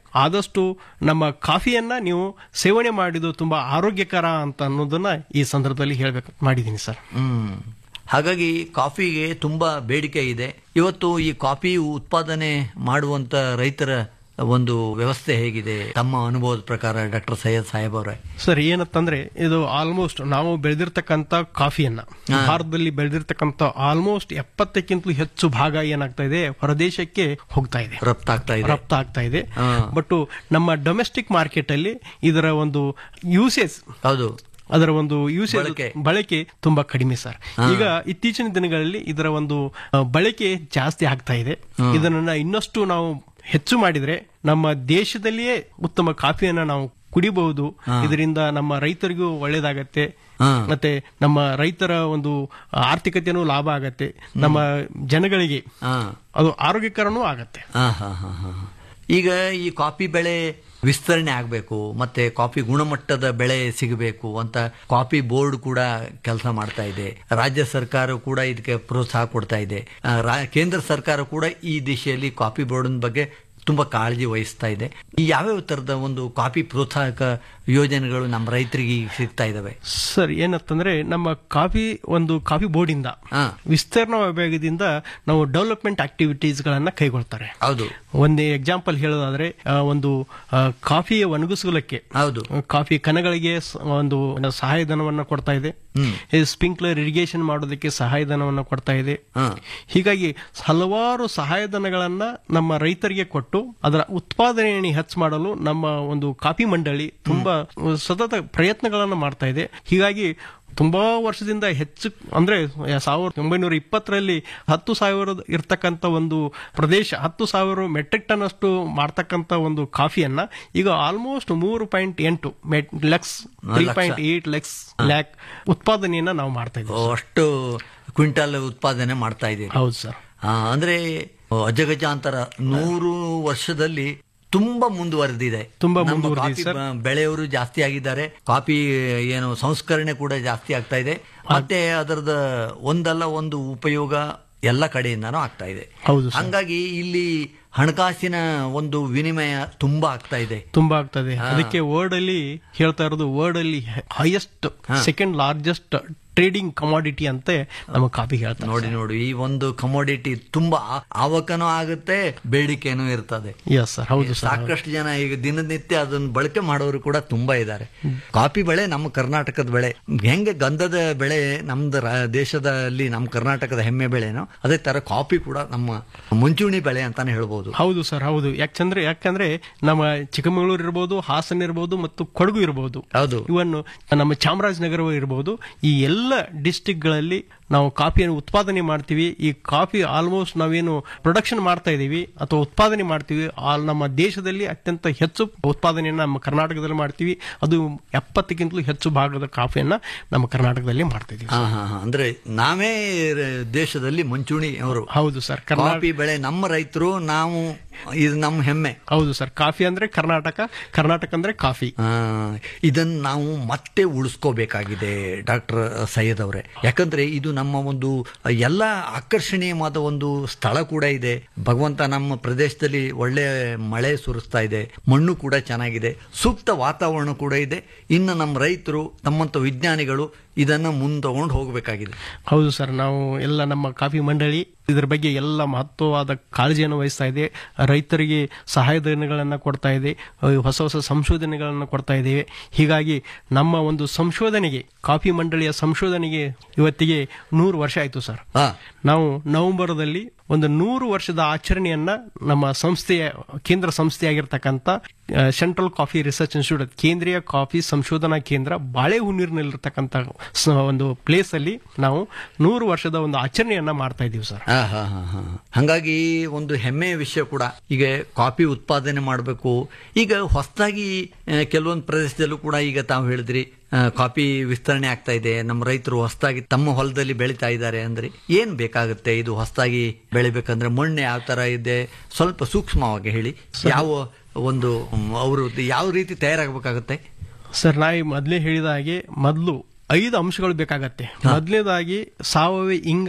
ಆದಷ್ಟು ನಮ್ಮ ಕಾಫಿಯನ್ನ ನೀವು ಸೇವನೆ ಮಾಡಿದ್ದು ತುಂಬಾ ಆರೋಗ್ಯಕರ ಅಂತ ಅನ್ನೋದನ್ನ ಈ ಸಂದರ್ಭದಲ್ಲಿ ಹೇಳ್ಬೇಕು ಮಾಡಿದ್ದೀನಿ ಸರ್ ಹ್ಮ್ ಹಾಗಾಗಿ ಕಾಫಿಗೆ ತುಂಬಾ ಬೇಡಿಕೆ ಇದೆ ಇವತ್ತು ಈ ಕಾಫಿ ಉತ್ಪಾದನೆ ಮಾಡುವಂತ ರೈತರ ಒಂದು ವ್ಯವಸ್ಥೆ ಹೇಗಿದೆ ತಮ್ಮ ಅನುಭವದ ಪ್ರಕಾರ ಡಾಕ್ಟರ್ ಸೈಯದ್ ಸಾಹೇಬ್ ಅವರೇ ಸರ್ ಏನಂತಂದ್ರೆ ಇದು ಆಲ್ಮೋಸ್ಟ್ ನಾವು ಬೆಳೆದಿರ್ತಕ್ಕಂಥ ಕಾಫಿಯನ್ನ ಭಾರತದಲ್ಲಿ ಬೆಳೆದಿರ್ತಕ್ಕಂಥ ಆಲ್ಮೋಸ್ಟ್ ಎಪ್ಪತ್ತಕ್ಕಿಂತಲೂ ಹೆಚ್ಚು ಭಾಗ ಏನಾಗ್ತಾ ಇದೆ ಹೊರದೇಶಕ್ಕೆ ಹೋಗ್ತಾ ಇದೆ ರಫ್ತಾಗ್ತಾ ಇದೆ ರಫ್ತು ಆಗ್ತಾ ಇದೆ ಹಾ. ಬಟ್ ನಮ್ಮ ಡೊಮೆಸ್ಟಿಕ್ ಮಾರ್ಕೆಟ್ ಅಲ್ಲಿ ಇದರ ಒಂದು ಯೂಸೇಜ್ ಹೌದು ಅದರ ಒಂದು ಯೂಸೇಜ್ ಬಳಕೆ. ಬಳಕೆ ತುಂಬಾ ಕಡಿಮೆ ಸರ್ ಈಗ ಇತ್ತೀಚಿನ ದಿನಗಳಲ್ಲಿ ಇದರ ಒಂದು ಆ, ಬಳಕೆ ಜಾಸ್ತಿ ಆಗ್ತಾ ಇದೆ ಇದನ್ನ ಇನ್ನಷ್ಟು ನಾವು ಹೆಚ್ಚು ಮಾಡಿದ್ರೆ ನಮ್ಮ ದೇಶದಲ್ಲಿಯೇ ಉತ್ತಮ ಕಾಫಿಯನ್ನ ನಾವು ಕುಡಿಬಹುದು ಇದರಿಂದ ನಮ್ಮ ರೈತರಿಗೂ ಒಳ್ಳೇದಾಗತ್ತೆ ಹಾ. ಮತ್ತೆ ನಮ್ಮ ರೈತರ ಒಂದು ಆರ್ಥಿಕತೆನೂ ಲಾಭ ಆಗತ್ತೆ ನಮ್ಮ ಜನಗಳಿಗೆ ಹಾ ಅದು ಆರೋಗ್ಯಕರನೂ ಆಗತ್ತೆ ಹಾ, ಹಾ, ಹಾ, ಹಾ. ಈಗ ಈ ಕಾಫಿ ಬೆಳೆ ವಿಸ್ತರಣೆ ಆಗಬೇಕು ಮತ್ತೆ ಕಾಫಿ ಗುಣಮಟ್ಟದ ಬೆಳೆ ಸಿಗಬೇಕು ಅಂತ ಕಾಫಿ ಬೋರ್ಡ್ ಕೂಡ ಕೆಲಸ ಮಾಡ್ತಾ ಇದೆ ರಾಜ್ಯ ಸರ್ಕಾರ ಕೂಡ ಇದಕ್ಕೆ ಪ್ರೋತ್ಸಾಹ ಕೊಡ್ತಾ ಇದೆ ಆ, ರಾ- ಕೇಂದ್ರ ಸರ್ಕಾರ ಕೂಡ ಈ ದಿಶೆಯಲ್ಲಿ ಕಾಫಿ ಬೋರ್ಡ್ ಬಗ್ಗೆ ತುಂಬಾ ಕಾಳಜಿ ವಹಿಸ್ತಾ ಇದೆ ಈ ಯಾವ್ಯಾವ ತರದ ಒಂದು ಕಾಫಿ ಪ್ರೋತ್ಸಾಹಕ ಯೋಜನೆಗಳು ನಮ್ಮ ರೈತರಿಗೆ ಈಗ ಸಿಗ್ತಾ ಇದಾವೆ ಸರ್ ಏನಂತಂದ್ರೆ ನಮ್ಮ ಕಾಫಿ ಒಂದು ಕಾಫಿ ಬೋರ್ಡ್ ಇಂದ ಹಾ. ವಿಸ್ತರಣಾ ವಿಭಾಗದಿಂದ ನಾವು ಡೆವಲಪ್ಮೆಂಟ್ ಆಕ್ಟಿವಿಟೀಸ್ ಗಳನ್ನ ಕೈಗೊಳ್ತಾರೆ ಹೌದು ಒಂದು ಎಕ್ಸಾಂಪಲ್ ಹೇಳೋದಾದ್ರೆ ಆ, ಒಂದು ಆ, ಕಾಫಿಯ ಒಣಗಿಸುವುದಕ್ಕೆ ಹೌದು ಕಾಫಿ ಕಣಗಳಿಗೆ ಸ- ಒಂದು ಸಹಾಯಧನವನ್ನ ಕೊಡ್ತಾ ಇದೆ ಈ ಸ್ಪ್ರಿಂಕ್ಲರ್ ಇರಿಗೇಷನ್ ಮಾಡೋದಕ್ಕೆ ಸಹಾಯಧನವನ್ನ ಕೊಡ್ತಾ ಇದೆ ಹಾ. ಹೀಗಾಗಿ ಹಲವಾರು ಸಹಾಯಧನಗಳನ್ನ ನಮ್ಮ ರೈತರಿಗೆ ಕೊಟ್ಟು ಅದರ ಉತ್ಪಾದನೆಯನ್ನು ಹೆಚ್ಚು ಮಾಡಲು ನಮ್ಮ ಒಂದು ಕಾಫಿ ಮಂಡಳಿ ತುಂಬಾ ಸತತ ಪ್ರಯತ್ನಗಳನ್ನ ಮಾಡ್ತಾ ಇದೆ ಹೀಗಾಗಿ ತುಂಬಾ ವರ್ಷದಿಂದ ಹೆಚ್ಚು ಅಂದ್ರೆ ಸಾವಿರದ ಒಂಬೈನೂರ ಇಪ್ಪತ್ತರಲ್ಲಿ ಹತ್ತು ಸಾವಿರದ ಇರ್ತಕ್ಕಂಥ ಒಂದು ಪ್ರದೇಶ ಹತ್ತು ಸಾವಿರ ಮೆಟ್ರಿಕ್ ಟನ್ ಅಷ್ಟು ಮಾಡ್ತಕ್ಕಂಥ ಒಂದು ಕಾಫಿಯನ್ನ ಈಗ ಆಲ್ಮೋಸ್ಟ್ ಮೂರು ಪಾಯಿಂಟ್ ಎಂಟು lakhs three point eight lakhs lakh ಉತ್ಪಾದನೆಯನ್ನ ನಾವು ಮಾಡ್ತಾ ಇದ್ದೀವಿ ಅಷ್ಟು ಕ್ವಿಂಟಲ್ ಉತ್ಪಾದನೆ ಮಾಡ್ತಾ ಇದ್ದೀರಿ ಹೌದು ಸರ್ ಆ, ಅಂದ್ರೆ ಅಜಗಜಾಂತರ ನೂರು ವರ್ಷದಲ್ಲಿ ತುಂಬಾ ಮುಂದುವರೆದಿದೆ ತುಂಬಾ ನಮ್ಮ ಮುಂದುವರೆದಿದೆ, ಕಾಫಿ ಸರ್. ಬ- ಬೆಳೆಯವರು ಜಾಸ್ತಿ ಆಗಿದ್ದಾರೆ ಕಾಫಿ ಏನು ಸಂಸ್ಕರಣೆ ಕೂಡ ಜಾಸ್ತಿ ಆಗ್ತಾ ಇದೆ ಮತ್ತೆ ಅದರದ ಒಂದಲ್ಲ ಒಂದು ಉಪಯೋಗ ಎಲ್ಲ ಕಡೆಯಿಂದನೂ ಆಗ್ತಾ ಇದೆ ಹೌದು ಸರ್. ಹಂಗಾಗಿ ಇಲ್ಲಿ ಹಣಕಾಸಿನ ಒಂದು ವಿನಿಮಯ ತುಂಬಾ ಆಗ್ತಾ ಇದೆ ತುಂಬಾ ಆಗ್ತದೆ ಅದಕ್ಕೆ ವರ್ಲ್ಡ್ ಅಲ್ಲಿ ಹೇಳ್ತಾ ಇರೋದು ವರ್ಲ್ಡ್ ಅಲ್ಲಿ highest second largest trading commodity ಅಂತ ನಮ್ಮ ಕಾಫಿ ಹೇಳ್ತಾರೆ ನೋಡಿ ನೋಡಿ ಈ ಒಂದು ಕಮೋಡಿಟಿ ತುಂಬಾ ಆ- ಆವಕನೂ ಆಗುತ್ತೆ ಬೇಡಿಕೆನೂ ಇರ್ತದೆ ಎಸ್ ಸರ್ ಹೌದು ಸರ್ ಸಾಕಷ್ಟು ಜನ ಈಗ ದಿನನಿತ್ಯ ಅದನ್ನ ಬಳಕೆ ಮಾಡೋರು ಕೂಡ ತುಂಬಾ ಇದ್ದಾರೆ ಕಾಫಿ ಬೆಳೆ ನಮ್ಮ ಕರ್ನಾಟಕದ ಬೆಳೆ ಹೆಂಗೆ ಗಂಧದ ಬೆಳೆ ನಮ್ದು ರಾ- ದೇಶದಲ್ಲಿ ನಮ್ಮ ಕರ್ನಾಟಕದ ಹೆಮ್ಮೆ ಬೆಳೆನೋ ಅದೇ ತರ ಕಾಫಿ ಕೂಡ ನಮ್ಮ ಮುಂಚೂಣಿ ಬೆಳೆ ಅಂತಾನೆ ಹೇಳ್ಬೋದು ಹೌದು ಸರ್ ಹೌದು ಯಾಕಂದ್ರೆ ಯಾಕಂದ್ರೆ ನಮ್ಮ ಚಿಕ್ಕಮಗಳೂರು ಇರ್ಬೋದು ಹಾಸನ ಇರ್ಬೋದು ಮತ್ತು ಕೊಡಗು ಇರ್ಬೋದು ಹೌದು ಇವನ್ ನಮ್ಮ ಚಾಮರಾಜನಗರ ಇರ್ಬೋದು ಈ ಎಲ್ಲ ಡಿಸ್ಟಿಕ್ ಗಳಲ್ಲಿ ನಾವು ಕಾಫಿಯನ್ನು ಉತ್ಪಾದನೆ ಮಾಡ್ತೀವಿ ಈ ಕಾಫಿ ಆಲ್ಮೋಸ್ಟ್ ನಾವೇನು ಪ್ರೊಡಕ್ಷನ್ ಮಾಡ್ತಾ ಇದೀವಿ ಅಥವಾ ಉತ್ಪಾದನೆ ಮಾಡ್ತೀವಿ ಆ ನಮ್ಮ ದೇಶದಲ್ಲಿ ಅತ್ಯಂತ ಹೆಚ್ಚು ಉತ್ಪಾದನೆಯನ್ನ ನಮ್ಮ ಕರ್ನಾಟಕದಲ್ಲಿ ಮಾಡ್ತೀವಿ ಅದು ಎಪ್ಪತ್ತಕ್ಕಿಂತಲೂ ಹೆಚ್ಚು ಭಾಗದ ಕಾಫಿಯನ್ನ ನಮ್ಮ ಕರ್ನಾಟಕದಲ್ಲಿ ಮಾಡ್ತಾ ಇದೀವಿ ಹಾ ಹಾ ಹಾ ಅಂದ್ರೆ ನಾವೇ ರ- ದೇಶದಲ್ಲಿ ಮುಂಚೂಣಿ ಅವರು ಹೌದು ಸರ್ ಕರ್ನಾಟಕ ಕಾಫಿ ಬೆಳೆ ನಮ್ಮ ರೈತರು ನಾವು ಇದು ನಮ್ಮ ಹೆಮ್ಮೆ ಹೌದು ಸರ್ ಕಾಫಿ ಅಂದ್ರೆ ಕರ್ನಾಟಕ ಕರ್ನಾಟಕ ಅಂದ್ರೆ ಕಾಫಿ ಆ, ಇದನ್ನ ನಾವು ಮತ್ತೆ ಉಳಿಸ್ಕೋಬೇಕಾಗಿದೆ ಡಾಕ್ಟರ್ ಸೈಯದ್ ಅವರೇ ಯಾಕಂದ್ರೆ ಇದು ನಮ್ಮ ಒಂದು ಎಲ್ಲ ಆಕರ್ಷಣೀಯವಾದ ಒಂದು ಸ್ಥಳ ಕೂಡ ಇದೆ ಭಗವಂತ ನಮ್ಮ ಪ್ರದೇಶದಲ್ಲಿ ಒಳ್ಳೆ ಮಳೆ ಸುರಿಸ್ತಾ ಇದೆ ಮಣ್ಣು ಕೂಡ ಚೆನ್ನಾಗಿದೆ ಸೂಕ್ತ ವಾತಾವರಣ ಕೂಡ ಇದೆ ಇನ್ನು ನಮ್ಮ ರೈತರು ನಮ್ಮಂತ ವಿಜ್ಞಾನಿಗಳು ಇದನ್ನ ಮುಂದೊಂಡು ಹೋಗಬೇಕಾಗಿದೆ ಹೌದು ಸರ್ ನಾವು ಎಲ್ಲ ನಮ್ಮ ಕಾಫಿ ಮಂಡಳಿ ಇದರ ಬಗ್ಗೆ ಎಲ್ಲ ಮಹತ್ವವಾದ ಕಾಳಜಿಯನ್ನು ವಹಿಸ್ತಾ ಇದೆ ರೈತರಿಗೆ ಸಹಾಯಧನಗಳನ್ನ ಕೊಡ್ತಾ ಇದೆ ಅಹ್, ಹೊಸ ಹೊಸ ಸಂಶೋಧನೆಗಳನ್ನು ಕೊಡ್ತಾ ಇದ್ದೇವೆ ಹೀಗಾಗಿ ನಮ್ಮ ಒಂದು ಸಂಶೋಧನೆಗೆ ಕಾಫಿ ಮಂಡಳಿಯ ಸಂಶೋಧನೆಗೆ ಇವತ್ತಿಗೆ ನೂರು ವರ್ಷ ಆಯ್ತು ಸರ್ ಹಾ ನಾವು ನವೆಂಬರ್ದಲ್ಲಿ ಒಂದು ನೂರು ವರ್ಷದ ಆಚರಣೆಯನ್ನ ನಮ್ಮ ಸಂಸ್ಥೆಯ ಕೇಂದ್ರ ಸಂಸ್ಥೆಯಾಗಿರ್ತಕ್ಕಂಥ ಸೆಂಟ್ರಲ್ ಕಾಫಿ ರಿಸರ್ಚ್ ಇನ್ಸ್ಟಿಟ್ಯೂಟ್ ಕೇಂದ್ರೀಯ ಕಾಫಿ ಸಂಶೋಧನಾ ಕೇಂದ್ರ ಬಾಳೆಹೊನ್ನೂರಿನಲ್ಲಿರ್ತಕ್ಕಂಥ ಸ- ಒಂದು ಪ್ಲೇಸ್ ಅಲ್ಲಿ ನಾವು ನೂರು ವರ್ಷದ ಒಂದು ಆಚರಣೆಯನ್ನ ಮಾಡ್ತಾ ಇದೀವಿ ಸರ್ ಹಾ, ಹಾ, ಹಾ, ಹಾ. ಹಂಗಾಗಿ ಒಂದು ಹೆಮ್ಮೆಯ ವಿಷಯ ಕೂಡ ಈಗ ಕಾಫಿ ಉತ್ಪಾದನೆ ಮಾಡಬೇಕು ಈಗ ಹೊಸದಾಗಿ ಕೆಲವೊಂದು ಪ್ರದೇಶದಲ್ಲೂ ಕೂಡ ಈಗ ತಾವು ಹೇಳಿದ್ರಿ ಆ, ಕಾಫಿ ವಿಸ್ತರಣೆ ಆಗ್ತಾ ಇದೆ ನಮ್ಮ ರೈತರು ಹೊಸದಾಗಿ ತಮ್ಮ ಹೊಲದಲ್ಲಿ ಬೆಳೀತಾ ಇದ್ದಾರೆ ಅಂದ್ರೆ ಏನ್ ಬೇಕಾಗುತ್ತೆ ಇದು ಹೊಸದಾಗಿ ಬೆಳಿಬೇಕಂದ್ರೆ ಮಣ್ಣು ಯಾವ ತರ ಇದೆ ಸ್ವಲ್ಪ ಸೂಕ್ಷ್ಮವಾಗಿ ಹೇಳಿ ಯಾವ ಒಂದು ಮ್, ಅವರು ಯಾವ ರೀತಿ ತಯಾರಾಗಬೇಕಾಗುತ್ತೆ ಸರ್ ನಾ ಈ ಮೊದಲೇ ಹೇಳಿದ ಹಾಗೆ ಮೊದಲು ಐದು ಅಂಶಗಳು ಬೇಕಾಗತ್ತೆ ಮೊದಲನೇದಾಗಿ ಸಾವಯವ ಇಂಗಾಲ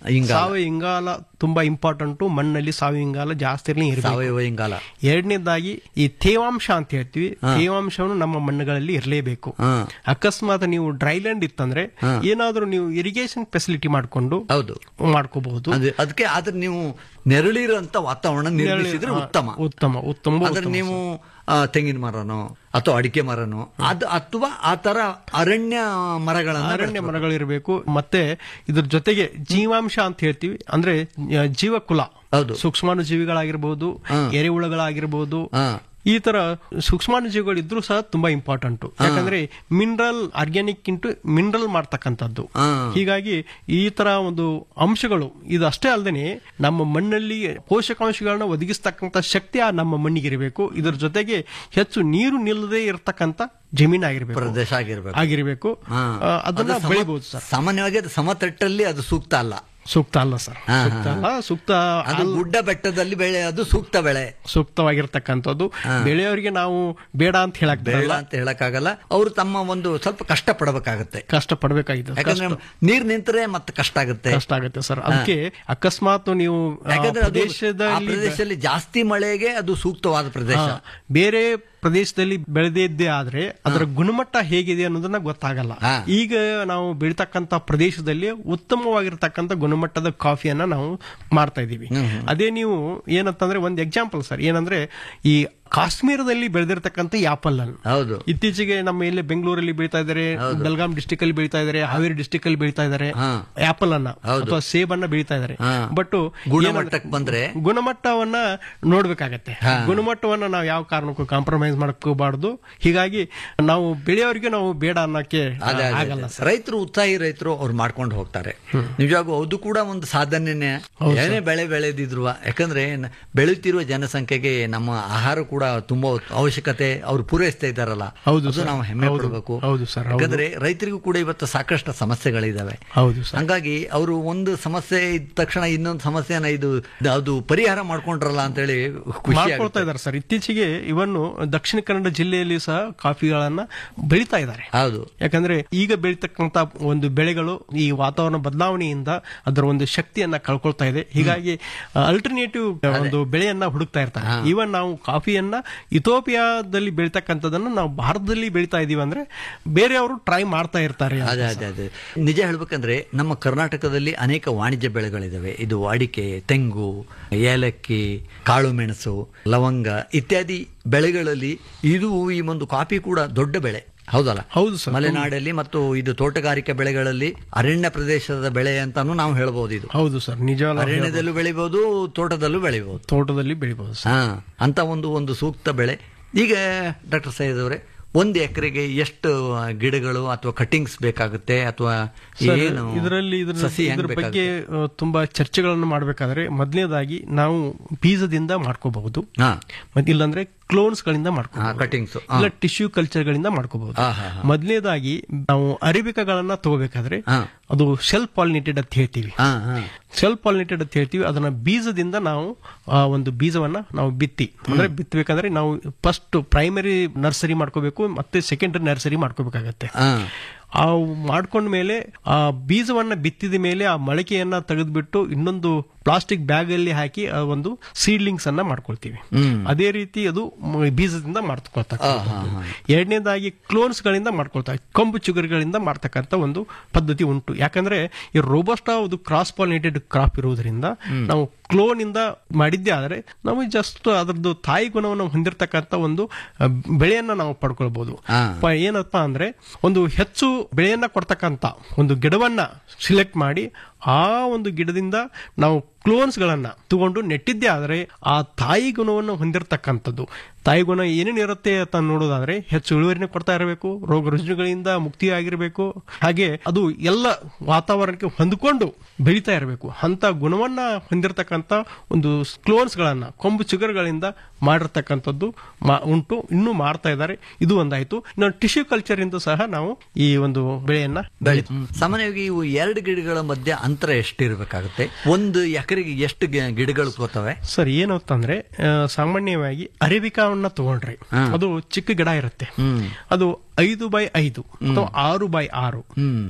ಇಂಗಾಲ. ಸಾವಯವ ಇಂಗಾಲ ತುಂಬಾ ಇಂಪಾರ್ಟೆಂಟ್ ಮಣ್ಣಲ್ಲಿ ಸಾವಯವ ಇಂಗಾಲ ಜಾಸ್ತಿ ಇರ್ಲಿ ಇರ್ಬೇಕು ಸಾವಯವ ಇಂಗಾಲ ಎರಡನೇದಾಗಿ ಈ ತೇವಾಂಶ ಅಂತ ಹೇಳ್ತೀವಿ ತೇವಾಂಶವನ್ನು ನಮ್ಮ ಮಣ್ಣುಗಳಲ್ಲಿ ಇರಲೇಬೇಕು ಹಾ. ಅಕಸ್ಮಾತ್ ನೀವು ಡ್ರೈಲ್ಯಾಂಡ್ ಇತ್ತಂದ್ರೆ ಏನಾದ್ರೂ ನೀವು ಇರಿಗೇಷನ್ ಫೆಸಿಲಿಟಿ ಮಾಡ್ಕೊಂಡು ಹೌದು ಮಾಡ್ಕೋಬಹುದು ಅದು ಅದಕ್ಕೆ ಆದ್ರೆ ನೀವು ನೆರಳಿರುವಂತ ವಾತಾವರಣ ನಿರ್ಮಿಸಿದ್ರೆ ಹಾ, ಉತ್ತಮ ಉತ್ತಮ ಉತ್ತಮ ಆದ್ರೆ ಉತ್ತಮ ನೀವು ಆ, ತೆಂಗಿನ ಮರನೋ ಅಥವಾ ಅಡಿಕೆ ಮರನೋ ಅದು ಅಥವಾ ಆ ತರ ಅರಣ್ಯ ಮರಗಳನ್ನ ಅರಣ್ಯ ಮರಗಳಿರಬೇಕು ಮತ್ತೆ ಇದ್ರ ಜೊತೆಗೆ ಜೀವಾಂಶ ಅಂತ ಹೇಳ್ತೀವಿ ಅಂದ್ರೆ ಆ, ಜೀವಕುಲ ಹೌದು. ಸೂಕ್ಷ್ಮಾಣು ಜೀವಿಗಳಾಗಿರ್ಬೋದು ಎರೆಹುಳಗಳಾಗಿರ್ಬೋದು ಹಾ. ಈ ತರ ಸೂಕ್ಷ್ಮಾಣು ಜೀವಿಗಳು ಇದ್ರೂ ಸಹ ತುಂಬಾ ಇಂಪಾರ್ಟೆಂಟ್ ಯಾಕಂದ್ರೆ ಮಿನರಲ್ ಆರ್ಗ್ಯಾನಿಕ್ ಇಂಟು ಮಿನರಲ್ ಮಾಡ್ತಕ್ಕಂಥದ್ದು ಹಾ. ಹೀಗಾಗಿ ಈ ತರ ಒಂದು ಅಂಶಗಳು ಇದು ಅಷ್ಟೇ ಅಲ್ಲದೆ ನಮ್ಮ ಮಣ್ಣಲ್ಲಿ ಪೋಷಕಾಂಶಗಳನ್ನ ಒದಗಿಸ್ತಕ್ಕಂಥ ಶಕ್ತಿ ಆ ನಮ್ಮ ಮಣ್ಣಿಗೆ ಇರಬೇಕು ಇದರ ಜೊತೆಗೆ ಹೆಚ್ಚು ನೀರು ನಿಲ್ಲದೆ ಇರತಕ್ಕಂಥ ಜಮೀನಾಗಿರ್ಬೇಕು ಪ್ರದೇಶ ಆಗಿರ್ಬೇಕು ಆಗಿರಬೇಕು ಹಾ. ಆ, ಅದನ್ನ ಅದು ಸಮ- ಬೆಳಿಬಹುದು ಸರ್ ಸಾಮಾನ್ಯವಾಗಿ ಅದು ಸಮತಟ್ಟಲ್ಲಿ ಅದು ಸೂಕ್ತ ಅಲ್ಲ ಸೂಕ್ತ ಅಲ್ಲ ಸರ್ ಹಾ, ಹಾ, ಸೂಕ್ತ ಅಲ್ಲ ಸೂಕ್ತ ಅದು ಅಲ್ಲ- ಗುಡ್ಡ ಬೆಟ್ಟದಲ್ಲಿ ಬೆಳೆ ಅದು ಸೂಕ್ತ ಬೆಳೆ ಸೂಕ್ತವಾಗಿರ್ತಕ್ಕಂಥದ್ದು ಬೆಳೆಯವರಿಗೆ ನಾವು ಬೇಡ ಅಂತ ಹೇಳಕ್ ಬೇಡ ಬರಲ್ಲ ಅಂತ ಹೇಳಕ್ಕಾಗಲ್ಲ ಅವರು ತಮ್ಮ ಒಂದು ಸ್ವಲ್ಪ ಕಷ್ಟ ಪಡಬೇಕಾಗತ್ತೆ ಕಷ್ಟ ಪಡಬೇಕಾಗಿದೆ ಯಾಕಂದ್ರೆ ನೀರ್ ನಿಂತರೆ ಮತ್ತೆ ಕಷ್ಟ ಆಗುತ್ತೆ ಕಷ್ಟ ಆಗುತ್ತೆ ಸರ್ ಅದಕ್ಕೆ ಅಕಸ್ಮಾತ್ ನೀವು ಆ ಯಾಕಂದ್ರೆ ಅದು ಆ ಪ್ರದೇಶದಲ್ಲಿ ಪ್ರದೇಶದಲ್ಲಿ ಜಾಸ್ತಿ ಮಳೆಗೆ ಅದು ಸೂಕ್ತವಾದ ಪ್ರದೇಶ ಹಾ, ಬೇರೆ ಪ್ರದೇಶದಲ್ಲಿ ಬೆಳೆದಿದ್ದೇ ಆದ್ರೆ ಅದರ ಗುಣಮಟ್ಟ ಹೇಗಿದೆ ಅನ್ನೋದನ್ನ ಗೊತ್ತಾಗಲ್ಲ ಹಾ. ಈಗ ನಾವು ಬೆಳಿತಕ್ಕಂತ ಪ್ರದೇಶದಲ್ಲಿ ಉತ್ತಮವಾಗಿರ್ತಕ್ಕಂಥ ಗುಣಮಟ್ಟದ ಕಾಫಿಯನ್ನ ನಾವು ಮಾಡ್ತಾ ಇದೀವಿ ಅದೇ ನೀವು ಏನಂತಂದ್ರೆ ಒಂದು ಎಕ್ಸಾಂಪಲ್ ಸರ್ ಏನಂದ್ರೆ ಈ ಕಾಶ್ಮೀರದಲ್ಲಿ ಬೆಳೆದಿರ್ತಕ್ಕಂಥ ಆಪಲ್ ಅನ್ನು ಹೌದು ಇತ್ತೀಚೆಗೆ ನಮ್ಮ ಇಲ್ಲಿ ಬೆಂಗಳೂರಲ್ಲಿ ಬೆಳೀತಾ ಇದ್ದಾರೆ ಬೆಳಗಾಂ ಡಿಸ್ಟಿಕ್ ಅಲ್ಲಿ ಬೆಳೀತಾ ಇದ್ದಾರೆ ಹಾವೇರಿ ಡಿಸ್ಟಿಕ್ ಅಲ್ಲಿ ಬೆಳೀತಾ ಇದ್ದಾರೆ ಹಾ. ಆಪಲ್ ಅನ್ನ ಅಥವಾ ಸೇಬನ್ನ ಬೆಳೀತಾ ಇದ್ದಾರೆ ಹಾ. ಬಟ್ ಗುಣಮಟ್ಟಕ್ಕೆ ಬಂದ್ರೆ ಗುಣಮಟ್ಟವನ್ನ ನೋಡ್ಬೇಕಾಗತ್ತೆ ಗುಣಮಟ್ಟವನ್ನ ನಾವು ಯಾವ ಕಾರಣಕ್ಕೂ ಕಾಂಪ್ರಮೈಸ್ ಮಾಡಕೋಬಾರ್ದು ಹೀಗಾಗಿ ನಾವು ಬೆಳೆಯೋರಿಗೆ ನಾವು ಬೇಡ ಅನ್ನಕ್ಕೆ ಅದೇ ಅದೇ, ಆಗಲ್ಲ ಅದೇ. ರೈತರು ಉತ್ಸಾಹಿ ರೈತರು ಅವ್ರು ಮಾಡ್ಕೊಂಡು ಹೋಗ್ತಾರೆ ನಿಜವಾಗೂ ಅದು ಕೂಡ ಒಂದು ಸಾಧನೆನೇ ಏನೇ ಬೆಳೆ ಬೆಳೆದಿದ್ರು ಯಾಕಂದ್ರೆ ನ- ಬೆಳೆಯುತ್ತಿರುವ ಜನಸಂಖ್ಯೆಗೆ ನಮ್ಮ ಆಹಾರ ಕೂಡ ತುಂಬಾ ಅವಶ್ಯಕತೆ ಅವ್ರು ಪೂರೈಸ್ತಾ ಇದ್ದಾರಲ್ಲ ಹೌದು ಅದು ಸರ್. ನಾವು ಹೆಮ್ಮೆ ಹೌದು. ಪಡಬೇಕು ಹೌದು ಸರ್, ಹೌದು. ಯಾಕಂದ್ರೆ ರೈತರಿಗೂ ಕೂಡ ಇವತ್ತು ಸಾಕಷ್ಟು ಸಮಸ್ಯೆಗಳಿದಾವೆ ಹೌದು ಸರ್ ಹಂಗಾಗಿ ಅವರು ಒಂದು ಸಮಸ್ಯೆ ಇದ್ದ ತಕ್ಷಣ ಇನ್ನೊಂದು ಸಮಸ್ಯೆನ ಇದು ಅದು ಪರಿಹಾರ ಮಾಡ್ಕೊಂಡ್ರಲ್ಲ ಅಂತೇಳಿ ಖುಷಿ ಮಾಡ್ಕೊಳ್ತಾ ಆಗುತ್ತೆ. ಇದ್ದಾರೆ ಸರ್ ಇತ್ತೀಚೆಗೆ ಇವನ್ನು ದಕ್ಷಿಣ ಕನ್ನಡ ಜಿಲ್ಲೆಯಲ್ಲಿ ಸಹ ಕಾಫಿಗಳನ್ನ ಬೆಳೀತಾ ಇದ್ದಾರೆ ಹೌದು ಯಾಕಂದ್ರೆ ಈಗ ಬೆಳೀತಕ್ಕಂತ ಒಂದು ಬೆಳೆಗಳು ಈ ವಾತಾವರಣ ಬದಲಾವಣೆಯಿಂದ ಅದರ ಒಂದು ಶಕ್ತಿಯನ್ನ ಕಳ್ಕೊಳ್ತಾ ಇದೆ ಹೀಗಾಗಿ ಅಲ್ಟರ್ನೇಟಿವ್ ಒಂದು ಬೆಳೆಯನ್ನ ಹುಡುಕ್ತಾ ಇರ್ತಾರೆ ಈವನ್ ನಾವು ಕಾಫಿಯನ್ನ ಇಥೋಪಿಯಾದಲ್ಲಿ ಬೆಳೀತಕ್ಕಂಥದನ್ನ ನಾವು ಭಾರತದಲ್ಲಿ ಬೆಳೀತಾ ಇದೀವಿ ಅಂದ್ರೆ ಬೇರೆಯವರು ಟ್ರೈ ಮಾಡ್ತಾ ಇರ್ತಾರೆ ಅಂತ ಅದೇ ಅದೇ ಅದೇ ನಿಜ ಹೇಳ್ಬೇಕಂದ್ರೆ ನಮ್ಮ ಕರ್ನಾಟಕದಲ್ಲಿ ಅನೇಕ ವಾಣಿಜ್ಯ ಬೆಳೆಗಳಿದಾವೆ ಇದು ಅಡಿಕೆ ತೆಂಗು ಏಲಕ್ಕಿ ಕಾಳು ಮೆಣಸು ಲವಂಗ ಇತ್ಯಾದಿ ಬೆಳೆಗಳಲ್ಲಿ ಇದು ಈ ಒಂದು ಕಾಫಿ ಕೂಡ ದೊಡ್ಡ ಬೆಳೆ ಹೌದಲ್ಲ ಹೌದು ಸರ್. ಮಲೆನಾಡಲ್ಲಿ ಮತ್ತು ಇದು ತೋಟಗಾರಿಕೆ ಬೆಳೆಗಳಲ್ಲಿ ಅರಣ್ಯ ಪ್ರದೇಶದ ಬೆಳೆ ಅಂತಾನು ನಾವು ಹೇಳ್ಬೋದು ಇದು ಹೌದು ಸರ್ ನಿಜ ಅರಣ್ಯದಲ್ಲೂ ಬೆಳಿಬಹುದು ತೋಟದಲ್ಲೂ ಬೆಳಿಬಹುದು ತೋಟದಲ್ಲಿ ಬೆಳಿಬಹುದು ಸರ್ ಹಾ ಅಂತ ಒಂದು ಒಂದು ಸೂಕ್ತ ಬೆಳೆ ಈಗ ಡಾಕ್ಟರ್ ಸೈಯದ್ ಅವರೇ ಒಂದು ಎಕರೆಗೆ ಎಷ್ಟು ಗಿಡಗಳು ಅಥವಾ ಕಟಿಂಗ್ಸ್ ಬೇಕಾಗುತ್ತೆ ಅಥವಾ ಸರ್, ಏನು ಇದರಲ್ಲಿ ಇದ್ರ ಸಸಿ ಹೆಂಗ್ ಇದ್ರ ಬಗ್ಗೆ ಬೇಕಾಗುತ್ತೆ? ಆ, ತುಂಬಾ ಚರ್ಚೆಗಳನ್ನು ಮಾಡಬೇಕಾದ್ರೆ ಮೊದಲನೇದಾಗಿ ನಾವು ಬೀಜದಿಂದ ಮಾಡ್ಕೋಬಹುದು ಹಾ ಮತ್ತೆ ಇಲ್ಲಾಂದ್ರೆ ಕ್ಲೋನ್ಸ್ ಗಳಿಂದ ಹಾ, ಮಾಡ್ಕೋಬಹುದು cuttings. ಹಾ. ಇಲ್ಲ ಟಿಶ್ಯೂ ಕಲ್ಚರ್ ಗಳಿಂದ ಮಾಡ್ಕೋಬಹುದು ಹಾ, ಹಾ, ಹಾ. ಮೊದಲನೇದಾಗಿ ನಾವು ಅರೇಬಿಕಗಳನ್ನ ತಗೋಬೇಕಾದ್ರೆ ಹಾ. ಅದು ಸೆಲ್ಫ್ ಪಾಲಿನೇಟೆಡ್ ಅಂತ ಹೇಳ್ತೀವಿ ಹಾ ಹಾ ಸೆಲ್ಫ್ ಪಾಲಿನೇಟೆಡ್ ಅಂತ ಹೇಳ್ತೀವಿ ಅದನ್ನ ಬೀಜದಿಂದ ನಾವು ಆ ಒಂದು ಬೀಜವನ್ನ ನಾವು ಬಿತ್ತಿ ಅಂದ್ರೆ ಬಿತ್ತಬೇಕಂದ್ರೆ ನಾವು ಫಸ್ಟ್ ಪ್ರೈಮರಿ ನರ್ಸರಿ ಮಾಡ್ಕೋಬೇಕು ಮತ್ತೆ ಸೆಕೆಂಡರಿ ನರ್ಸರಿ ಮಾಡ್ಕೋಬೇಕಾಗತ್ತೆ ಹಾ ಆ ಮಾಡ್ಕೊಂಡ ಮೇಲೆ ಆ ಬೀಜವನ್ನ ಬಿತ್ತಿದ ಮೇಲೆ ಆ ಮೊಳಕೆಯನ್ನ ತೆಗೆದ್ಬಿಟ್ಟು ಇನ್ನೊಂದು ಪ್ಲಾಸ್ಟಿಕ್ ಬ್ಯಾಗ್ ಅಲ್ಲಿ ಹಾಕಿ ಆ ಒಂದು ಸೀಡ್ಲಿಂಗ್ಸ್ ಅನ್ನ ಮಾಡ್ಕೊಳ್ತೀವಿ ಅದೇ ರೀತಿ ಅದು ಮ- ಬೀಜದಿಂದ ಮಾಡ್ಕೊಳ್ತಾ ಎರಡನೇದಾಗಿ ಕ್ಲೋನ್ಸ್ ಗಳಿಂದ ಮಾಡ್ಕೊಳ್ತಾ ಕಂಬು ಚುಗರ್ಗಳಿಂದ ಮಾಡ್ತಕ್ಕಂಥ ಒಂದು ಪದ್ಧತಿ ಉಂಟು ಯಾಕಂದ್ರೆ ಈ ರೋಬಸ್ಟಾ ಒಂದು ಕ್ರಾಸ್ ಪಾಲಿನೇಟೆಡ್ ಕ್ರಾಪ್ ಇರುವುದರಿಂದ ನಾವು ಕ್ಲೋನ್ ಇಂದ ಮಾಡಿದ್ದೇ ಆದ್ರೆ ನಾವು ಜಸ್ಟ್ ಅದರದ್ದು ತಾಯಿ ಗುಣವನ್ನು ಹೊಂದಿರತಕ್ಕಂಥ ಒಂದು ಆ, ಬೆಳೆಯನ್ನ ನಾವು ಪಡ್ಕೊಳ್ಬಹುದು ಹಾ. ಪ- ಏನಪ್ಪಾ ಅಂದ್ರೆ ಒಂದು ಹೆಚ್ಚು ಬೆಳೆಯನ್ನ ಕೊಡ್ತಕ್ಕಂತ ಒಂದು ಗಿಡವನ್ನ ಸಿಲೆಕ್ಟ್ ಮಾಡಿ ಆ ಒಂದು ಗಿಡದಿಂದ ನಾವು ಕ್ಲೋನ್ಸ್ ಗಳನ್ನ ತಗೊಂಡು ನೆಟ್ಟಿದ್ದೇ ಆದ್ರೆ ಆ ತಾಯಿ ಗುಣವನ್ನು ಹೊಂದಿರತಕ್ಕಂಥದ್ದು ತಾಯಿ ಗುಣ ಏನೇನು ಇರುತ್ತೆ ಅಂತ ನೋಡೋದಾದ್ರೆ ಹೆಚ್ಚು ಇಳುವರಿನ ಕೊಡ್ತಾ ಇರಬೇಕು ರೋಗ ರುಜಿನಗಳಿಂದ ಮುಕ್ತಿಯಾಗಿರಬೇಕು ಹಾಗೆ ಅದು ಎಲ್ಲ ವಾತಾವರಣಕ್ಕೆ ಹೊಂದಿಕೊಂಡು ಬೆಳೀತಾ ಇರಬೇಕು ಅಂತ ಗುಣವನ್ನ ಹೊಂದಿರತಕ್ಕಂತ ಒಂದು ಕ್ಲೋನ್ಸ್ ಗಳನ್ನ ಕೊಂಬು ಚಿಗುರುಗಳಿಂದ ಮಾಡಿರ್ತಕ್ಕಂಥದ್ದು ಮಾ- ಉಂಟು ಇನ್ನೂ ಮಾಡ್ತಾ ಇದ್ದಾರೆ ಇದು ಒಂದಾಯ್ತು ಇನ್ನು ಟಿಶ್ಯೂ ಕಲ್ಚರ್ ಇಂದ ಸಹ ನಾವು ಈ ಒಂದು ಬೆಳೆಯನ್ನ ಬೆಳೆ ಸಾಮಾನ್ಯವಾಗಿ ಇವು ಎರಡು ಗಿಡಗಳ ಮಧ್ಯೆ ಅಂತರ ಎಷ್ಟಿರ್ಬೇಕಾಗುತ್ತೆ ಒಂದು ಎಕರೆಗೆ ಎಷ್ಟು ಗಿ- ಗಿಡಗಳು ಕೂತವೆ ಸರ್ ಏನು ಅಂತಂದ್ರೆ ಆ, ಸಾಮಾನ್ಯವಾಗಿ ಅರೇಬಿಕಾವನ್ನ ತಗೊಂಡ್ರೆ ಅದು ಚಿಕ್ಕ ಗಿಡ ಇರುತ್ತೆ ಅದು ಐದು ಬೈ ಐದು ಅಥವಾ ಆರು ಬೈ ಆರು ಹ್ಮ್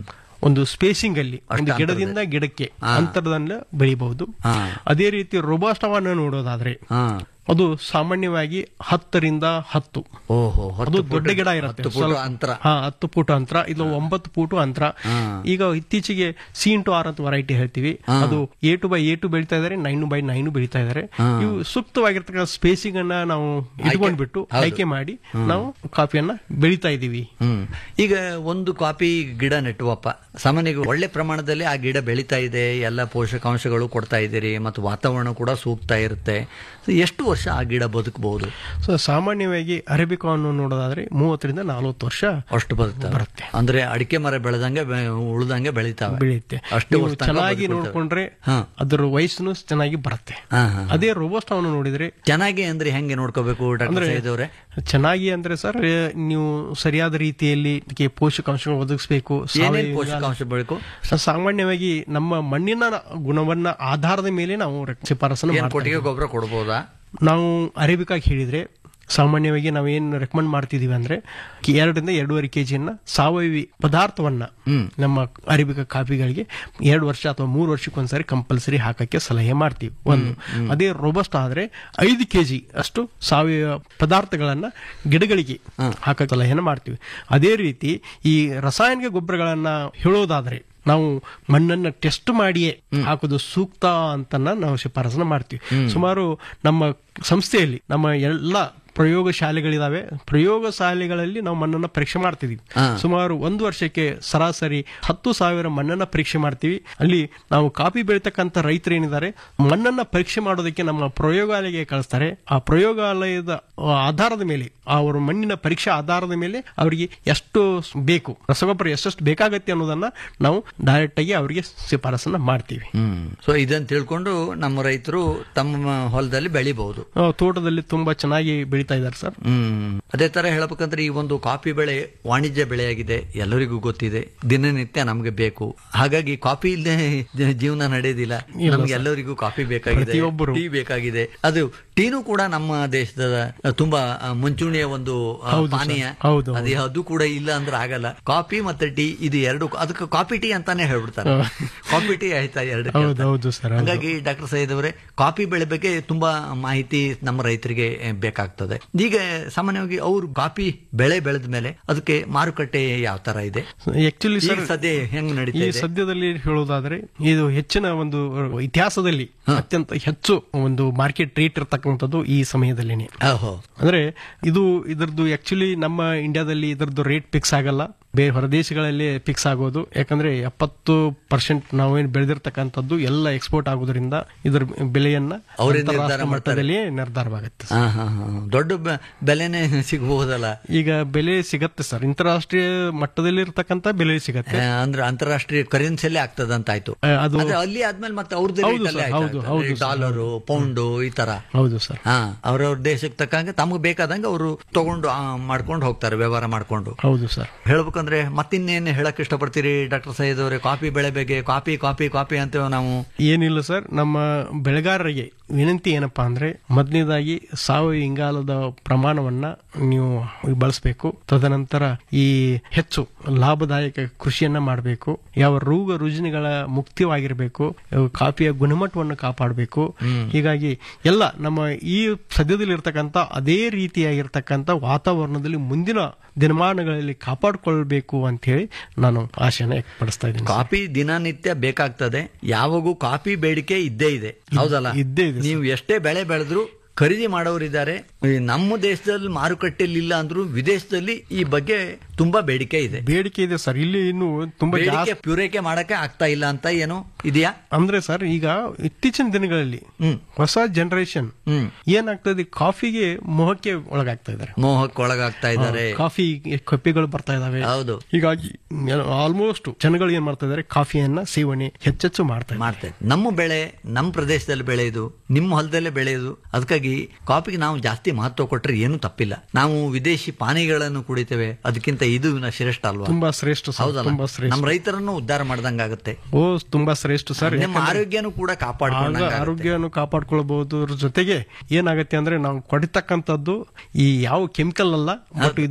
ಒಂದು ಸ್ಪೇಸಿಂಗ್ ಅಲ್ಲಿ ಒಂದು ಅಷ್ಟೇ ಗಿಡದಿಂದ ಗಿಡಕ್ಕೆ ಅಂತರದನ್ನ ಬೆಳಿಬಹುದು ಹಾ. ಅದೇ ರೀತಿ ರೋಬಾಸ್ಟವನ್ನ ನೋಡೋದಾದ್ರೆ ಹಾ ಅದು ಸಾಮಾನ್ಯವಾಗಿ ಹತ್ತರಿಂದ ಹತ್ತು ಓಹೋ ಅದು ದೊಡ್ಡ ಗಿಡ ಇರುತ್ತೆ ಹತ್ತು ಫುಟ್ ಸ್ವಲ್ಪ- ಅಂತರ ಹಾ ಹತ್ತು ಫುಟ್ ಅಂತರ ಇದು ಒಂಬತ್ತು ಫೂಟ್ ಅಂತರ ಈಗ ಇತ್ತೀಚೆಗೆ ಸಿ ಇಂಟು ಆರ್ ಅಂತ ವೆರೈಟಿ ಹೇಳ್ತೀವಿ ಅದು eight by eight ಬೆಳಿತಾ ಇದಾರೆ ನೈನ್ ಬೈ ನೈನ್ ಬೆಳಿತಾ ಇದಾರೆ ಇವು ಸೂಕ್ತವಾಗಿರ್ತಕ್ಕಂಥ ಸ್ಪೇಸಿಂಗ್ ಅನ್ನ ನಾವು ಇಟ್ಕೊಂಡ್ಬಿಟ್ಟು ಆಯ್ಕೆ ಮಾಡಿ ನಾವು ಕಾಫಿಯನ್ನ ಬೆಳಿತಾ ಇದೀವಿ ಹ್ಮ್ ಈಗ ಒಂದು ಕಾಫಿ ಗಿಡ ನೆಟ್ಟುವಪ್ಪ ಸಾಮಾನ್ಯವಾಗಿ ಒಳ್ಳೆ ಪ್ರಮಾಣದಲ್ಲಿ ಆ ಗಿಡ ಬೆಳೀತಾ ಇದೆ ಎಲ್ಲ ಪೋಷಕಾಂಶಗಳು ಕೊಡ್ತಾ ಇದ್ದೀರಿ ಮತ್ತು ವಾತಾವರಣ ಕೂಡ ಸೂಕ್ತ ಇರುತ್ತೆ So, ಎಷ್ಟು ವರ್ಷ ಆ ಗಿಡ ಬದುಕಬಹುದು ಸೊ ಸಾಮಾನ್ಯವಾಗಿ ಅರೇಬಿಕಾವನ್ನು ನೋಡೋದಾದ್ರೆ ಮೂವತ್ತರಿಂದ ನಲವತ್ತು ವರ್ಷ ಅಷ್ಟು ಬದುಕ್ತಾ ಬರುತ್ತೆ. ಅಂದ್ರೆ ಅಡಿಕೆ ಮರ ಬೆಳೆದಂಗೆ ಬೆ- ಉಳ್ದಂಗೆ ಬೆಳಿತಾವೆ ಬೆಳೆಯುತ್ತೆ ಅಷ್ಟು ನೀವು ವರ್ಷ ತನಕ ಚೆನ್ನಾಗಿ ಬದುಕ್ಬಿಡ್ತವೆ. ನೋಡ್ಕೊಂಡ್ರೆ ಹಾ. ಅದರ ವಯಸ್ಸು ಚೆನ್ನಾಗಿ ಬರುತ್ತೆ ಹಾ, ಹಾ. ಅದೇ ರೋಬೋಸ್ಟವನ್ನು ನೋಡಿದ್ರೆ ಚೆನ್ನಾಗಿ ಅಂದ್ರೆ ಹೆಂಗೆ ನೋಡ್ಕೋಬೇಕು ಡಾಕ್ಟರ್ ಅಂದ್ರೆ ಸೈದವ್ರೆ ಚೆನ್ನಾಗಿ ಅಂದ್ರೆ ಸರ್ ನೀವು ಸರಿಯಾದ ರೀತಿಯಲ್ಲಿ ಇದಕ್ಕೆ ಪೋಷಕಾಂಶಗಳು ಒದಗಿಸಬೇಕು ಏನೇನ್ ಪೋಷಕಾಂಶ ಬೇಕು ಸಾಮಾನ್ಯವಾಗಿ ನಮ್ಮ ಮಣ್ಣಿನ ಗುಣವನ್ನ ಆಧಾರದ ಮೇಲೆ ನಾವು ರಕ್- ಶಿಫಾರಸನ್ನು ಏನ್ ಮಾಡ್ತಾ ಕೊಟ್ಟಿಗೆ ಗೊಬ್ಬರ ಕೊಡ್ಬೋದಾ ನಾವು ಅರೇಬಿಕಾಗಿ ಹೇಳಿದ್ರೆ ಸಾಮಾನ್ಯವಾಗಿ ನಾವೇನು ರೆಕಮೆಂಡ್ ಮಾಡ್ತಿದೀವಿ ಅಂದ್ರೆ ಕೆ- ಎರಡರಿಂದ ಎರಡೂವರೆ ಕೆಜಿಯನ್ನ ಸಾವಯವ ಪದಾರ್ಥವನ್ನ ನಮ್ಮ ಅರೇಬಿಕಾ ಕಾಫಿಗಳಿಗೆ ಎರಡು ವರ್ಷ ಅಥವಾ ಮೂರು ವರ್ಷಕ್ಕೊಂದ್ಸರಿ ಕಂಪಲ್ಸರಿ ಹಾಕಕ್ಕೆ ಸಲಹೆ ಮಾಡ್ತೀವಿ ಒಂದು ಅದೇ ರೋಬಸ್ಟ್ ಆದ್ರೆ ಐದು ಕೆಜಿ ಅಷ್ಟು ಸಾವಯವ ಪದಾರ್ಥಗಳನ್ನ ಗಿಡಗಳಿಗೆ ಹಾಕಕ್ಕೆ ಸಲಹೆನ ಮಾಡ್ತೀವಿ ಅದೇ ರೀತಿ ಈ ರಾಸಾಯನಿಕ ಗೊಬ್ಬರಗಳನ್ನ ಹೇಳೋದಾದ್ರೆ ನಾವು ಮಣ್ಣನ್ನ ಟೆಸ್ಟ್ ಮಾಡಿಯೇ ಹಾಕೋದು ಸೂಕ್ತ ಅಂತನ ನಾವು ಶಿಫಾರಸನ್ನ ಮಾಡ್ತೀವಿ ಸುಮಾರು ನಮ್ಮ ಸಂಸ್ಥೆಯಲ್ಲಿ ನಮ್ಮ ಎಲ್ಲ ಪ್ರಯೋಗ ಶಾಲೆಗಳಿದಾವೆ ಪ್ರಯೋಗ ಶಾಲೆಗಳಲ್ಲಿ ನಾವು ಮಣ್ಣನ್ನ ಪರೀಕ್ಷೆ ಮಾಡ್ತಿದೀವಿ ಸುಮಾರು ಒಂದು ವರ್ಷಕ್ಕೆ ಸರಾಸರಿ ಹತ್ತು ಸಾವಿರ ಮಣ್ಣನ್ನ ಪರೀಕ್ಷೆ ಮಾಡ್ತೀವಿ ಅಲ್ಲಿ ನಾವು ಕಾಫಿ ಬೆಳಿತಕ್ಕಂಥ ರೈತರು ಏನಿದ್ದಾರೆ ಮಣ್ಣನ್ನ ಪರೀಕ್ಷೆ ಮಾಡೋದಕ್ಕೆ ನಮ್ಮ ಪ್ರಯೋಗಾಲಯಕ್ಕೆ ಕಳಿಸ್ತಾರೆ ಆ ಪ್ರಯೋಗಾಲಯದ ಆ, ಆಧಾರದ ಮೇಲೆ ಅವರ ಮಣ್ಣಿನ ಪರೀಕ್ಷೆ ಆಧಾರದ ಮೇಲೆ ಅವರಿಗೆ ಎಷ್ಟು ಬೇಕು ರಸಗೊಬ್ಬರ ಎಷ್ಟೆಷ್ಟು ಬೇಕಾಗತ್ತೆ ಅನ್ನೋದನ್ನ ನಾವು ಡೈರೆಕ್ಟ್ ಆಗಿ ಅವರಿಗೆ ಶಿಫಾರಸನ್ನ ಮಾಡ್ತೀವಿ ಹ್ಮ್ ಸೊ ಇದನ್ನ ತಿಳ್ಕೊಂಡು ನಮ್ಮ ರೈತರು ತಮ್ಮ ಹೊಲದಲ್ಲಿ ಬೆಳಿಬಹುದು ಆ, ತೋಟದಲ್ಲಿ ತುಂಬಾ ಚೆನ್ನಾಗಿ ಬೆಳೀತಾ ಇದ್ದಾರೆ ಸರ್ ಹ್ಮ್ ಅದೇ ತರ ಹೇಳ್ಬೇಕಂದ್ರೆ ಈ ಒಂದು ಕಾಫಿ ಬೆಳೆ ವಾಣಿಜ್ಯ ಬೆಳೆಯಾಗಿದೆ ಎಲ್ಲರಿಗೂ ಗೊತ್ತಿದೆ ದಿನನಿತ್ಯ ನಮ್ಗೆ ಬೇಕು ಹಾಗಾಗಿ ಕಾಫಿ ಇಲ್ಲದೆ ಜೀವನ ನಡೆಯೋದಿಲ್ಲ ನಮ್ಗೆ ಎಲ್ಲರಿಗೂ ಕಾಫಿ ಬೇಕಾಗಿದೆ ಪ್ರತಿಯೊಬ್ಬರು. ಟೀ ಬೇಕಾಗಿದೆ ಅದು ಟೀನು ಕೂಡ ನಮ್ಮ ದೇಶದ ತುಂಬಾ ಆ, ಮುಂಚೂಣಿಯ ಒಂದು ಆ, ಹೌದು ಸರ್. ಪಾನೀಯ ಹೌದು, ಅದೇ ಅದು ಕೂಡ ಇಲ್ಲ ಅಂದ್ರೆ ಆಗಲ್ಲ ಕಾಫಿ ಮತ್ತೆ ಟೀ ಇದು ಎರಡು ಅದಕ್ಕೆ ಕಾಫಿ ಟೀ ಅಂತಾನೆ ಹೇಳ್ಬಿಡ್ತಾರೆ ಕಾಫಿ ಟೀ ಆಯ್ತಾ ಎರಡು ಹೌದು, ಕೆಲ್ಸ. ಹೌದು ಸರ್, ಹೌದು. ಹಂಗಾಗಿ ಡಾಕ್ಟರ್ ಸೈಯದ್ ಅವರೇ ಕಾಫಿ ಬೆಳೆ ಬಗ್ಗೆ ತುಂಬಾ ಮಾಹಿತಿ ನಮ್ಮ ರೈತರಿಗೆ ಆ, ಬೇಕಾಗ್ತದೆ ಈಗ ಸಾಮಾನ್ಯವಾಗಿ ಅವರು ಕಾಫಿ ಬೆಳೆ ಬೆಳೆದ ಮೇಲೆ ಅದಕ್ಕೆ ಮಾರುಕಟ್ಟೆ ಯಾವ ತರ ಇದೆ ಆಕ್ಚುಲಿ ಈಗ ಸರ್ ಸದ್ಯ ಹೆಂಗ್ ಈ ನಡೀತಾ ಇದೆ ಸದ್ಯದಲ್ಲಿ ಹೇಳೋದಾದ್ರೆ ಇದು ಹೆಚ್ಚಿನ ಒಂದು ಇತಿಹಾಸದಲ್ಲಿ ಅತ್ಯಂತ ಹೆಚ್ಚು ಒಂದು ಮಾರ್ಕೆಟ್ ರೇಟ್ ಇರತಕ್ಕಂಥದ್ದು ಈ ಸಮಯದಲ್ಲಿನೇ ಓಹೋ ಅಂದ್ರೆ ಇದು ಇದರದ್ದು ಆಕ್ಚುಲಿ ನಮ್ಮ ಇಂಡಿಯಾದಲ್ಲಿ ಇದರದ್ದು ರೇಟ್ ಫಿಕ್ಸ್ ಆಗಲ್ಲ ಬೇರೆ ಹೊರದೇಶಗಳಲ್ಲಿ ಫಿಕ್ಸ್ ಆಗೋದು ಯಾಕಂದ್ರೆ ಎಪ್ಪತ್ತು ಪರ್ಸೆಂಟ್ ನಾವೇನು ಬೆಳೆದಿರ್ತಕ್ಕಂಥದ್ದು ಎಲ್ಲ ಎಕ್ಸ್ಪೋರ್ಟ್ ಆಗೋದ್ರಿಂದ ಇದರ ಬೆಲೆಯನ್ನ ಅವರೇ ಅಂತಾರಾಷ್ಟ್ರೀಯ ನಿರ್ಧಾರ ಮಾಡ್ತಾರೆ. ಮಟ್ಟದಲ್ಲಿ ನಿರ್ಧಾರವಾಗುತ್ತೆ ಹಾ ಹಾ ಹಾ ದೊಡ್ಡ ಬೆ- ಬೆಲೆನೇ ಸಿಗಬಹುದಲ್ಲ ಈಗ ಬೆಲೆ ಸಿಗತ್ತೆ ಸರ್ ಅಂತಾರಾಷ್ಟ್ರೀಯ ಮಟ್ಟದಲ್ಲಿ ಇರ್ತಕ್ಕಂಥ ಬೆಲೆ ಸಿಗತ್ತೆ ಆ, ಅಂದ್ರೆ ಅಂತಾರಾಷ್ಟ್ರೀಯ ಕರೆನ್ಸಿಯಲ್ಲೇ ಆಗ್ತದಂತ ಆಯ್ತು ಆ, ಅದು ಆದ್ರೆ ಅಲ್ಲಿ ಆದ್ಮೇಲೆ ಮತ್ತೆ ಅವ್ರದ್ದು ಹೌದು ಸರ್, ಹೌದು, ಹೌದು ಸರ್, ಡಾಲರು ಪೌಂಡು ಈ ತರ ಹೌದು ಸರ್ ಹಾ ಅವ್ರವ್ರ ದೇಶಕ್ಕೆ ತಕ್ಕಂಗೆ ತಮಗೆ ಬೇಕಾದಂಗೆ ಅವರು ತಗೊಂಡು ಆ, ಮಾಡ್ಕೊಂಡು ಹೋಗ್ತಾರೆ ವ್ಯವಹಾರ ಮಾಡ್ಕೊಂಡು ಹೌದು ಸರ್ ಹೇಳ್ಬೇಕಂದ್ರೆ ಮತ್ತಿನ್ನೇನು ಹೇಳಕ್ ಇಷ್ಟಪಡ್ತೀರಿ ಡಾಕ್ಟರ್ ಸೈಯದ್ ಅವರೇ ಕಾಫಿ ಬೆಳೆ ಬಗ್ಗೆ ಕಾಫಿ ಕಾಫಿ ಕಾಫಿ ಅಂತೇವೆ ನಾವು ಏನಿಲ್ಲ ಸರ್ ನಮ್ಮ ಬೆಳೆಗಾರರಿಗೆ ವಿನಂತಿ ಏನಪ್ಪಾ ಅಂದ್ರೆ ಮೊದಲನೇದಾಗಿ ಸಾವಯವ ಇಂಗಾಲದ ಪ್ರಮಾಣವನ್ನ ನೀವು ಬಳಸಬೇಕು ತದನಂತರ ಈ ಹೆಚ್ಚು ಲಾಭದಾಯಕ ಕೃಷಿಯನ್ನ ಮಾಡಬೇಕು ಯಾವ ರೋಗ ರುಜಿನಗಳ ಮುಕ್ತವಾಗಿರಬೇಕು ಕಾಫಿಯ ಗುಣಮಟ್ಟವನ್ನು ಕಾಪಾಡಬೇಕು ಹೀಗಾಗಿ ಎಲ್ಲ ನಮ್ಮ ಈ ಸದ್ಯದಲ್ಲಿ ಇರ್ತಕ್ಕಂಥ ಅದೇ ರೀತಿಯಾಗಿರ್ತಕ್ಕಂಥ ವಾತಾವರಣದಲ್ಲಿ ಮುಂದಿನ ದಿನಮಾನಗಳಲ್ಲಿ ಕಾಪಾಡಿಕೊಳ್ಬೇಕು ಅಂತ ಹೇಳಿ ನಾನು ಆಶೆನ ವ್ಯಕ್ತಪಡಿಸ್ತಾ ಇದ್ದೀನಿ ಕಾಫಿ ದಿನನಿತ್ಯ ಬೇಕಾಗ್ತದೆ ಯಾವಾಗೂ ಕಾಫಿ ಬೇಡಿಕೆ ಇದ್ದೇ ಇದೆ ಹೌದಲ್ಲ ಇದ್ದೇ ಇದೆ ನೀವು ಎಷ್ಟೇ ಬೆಳೆ ಬೆಳೆದ್ರು ಖರೀದಿ ಮಾಡೋರಿದ್ದಾರೆ ಈ ನಮ್ಮ ದೇಶದಲ್ಲಿ ಮಾರುಕಟ್ಟೆಯಲ್ಲಿ ಇಲ್ಲ ಅಂದ್ರೂ ವಿದೇಶದಲ್ಲಿ ಈ ಬಗ್ಗೆ ತುಂಬಾ ಬೇಡಿಕೆ ಇದೆ ಬೇಡಿಕೆ ಇದೆ ಸರ್ ಇಲ್ಲಿ ಇನ್ನು ತುಂಬಾ ಬೇಡಿಕೆ ಜಾಸ್ತಿ ಪೂರೈಕೆ ಮಾಡಕ್ಕೆ ಆಗ್ತಾ ಇಲ್ಲ ಅಂತ ಏನೋ ಇದೆಯಾ ಅಂದ್ರೆ ಸರ್ ಈಗ ಇತ್ತೀಚಿನ ದಿನಗಳಲ್ಲಿ ಹ್ಮ್. ಹೊಸ ಜನರೇಷನ್ ಹ್ಮ್ ಏನಾಗ್ತದೆ ಕಾಫಿಗೆ ಮೋಹಕ್ಕೆ ಒಳಗಾಗ್ತಾ ಇದ್ದಾರೆ ಮೋಹಕ್ಕೆ ಒಳಗಾಗ್ತಾ ಇದ್ದಾರೆ ಕಾಫಿ ಕಪ್ಪಿಗಳು ಬರ್ತಾ ಇದಾವೆ ಹೌದು ಹೀಗಾಗಿ ಆಲ್ಮೋಸ್ಟ್ ಜನಗಳು ಏನ್ ಮಾಡ್ತಾ ಇದಾರೆ ಕಾಫಿಯನ್ನ ಸೇವನೆ ಹೆಚ್ಚೆಚ್ಚು ಮಾಡ್ತಾ ಇದ್ದಾರೆ ಮಾಡ್ತೇವೆ ನಮ್ಮ ಬೆಳೆ ನಮ್ಮ ಪ್ರದೇಶದಲ್ಲಿ ಬೆಳೆಯೋದು ನಿಮ್ಮ ಹೊಲದಲ್ಲೇ ಬೆಳೆಯೋದು ಅದಕ್ಕಾಗಿ ಕಾಫಿಗೆ ನಾವು ಜಾಸ್ತಿ ಮಹತ್ವ ಕೊಟ್ಟರೆ ಏನು ತಪ್ಪಿಲ್ಲ ನಾವು ವಿದೇಶಿ ಪಾನೀಯಗಳನ್ನು ಕುಡಿತೇವೆ ಅದಕ್ಕಿಂತ ಇದು ನ- ಶ್ರೇಷ್ಠ ಅಲ್ವಾ ತುಂಬಾ ಶ್ರೇಷ್ಠ ಸರ್ ಹೌದಲ್ಲ ತುಂಬಾ ಶ್ರೇಷ್ಠ ನಮ್ಮ ರೈತರನ್ನು ಉದ್ಧಾರ ಮಾಡ್ದಂಗಾಗುತ್ತೆ ಓ ತುಂಬಾ ಶ್ರೇಷ್ಠ ಸರ್ ನಿಮ್ಮ ಆರೋಗ್ಯನೂ ಕೂಡ ಆಗ ಕಾಪಾಡ್ಕೊಂಡಂಗ ಆರೋಗ್ಯವನ್ನು ಕಾಪಾಡ್ಕೊಳ್ಬಹುದು ಅದ್ರ ಜೊತೆಗೆ ಏನಾಗತ್ತೆ ಅಂದ್ರೆ ನಾವು ಕೊಡಿತಕ್ಕಂಥದ್ದು ಈ ಯಾವ ಕೆಮಿಕಲ್ ಅಲ್ಲ ಬಟ್ ಇದು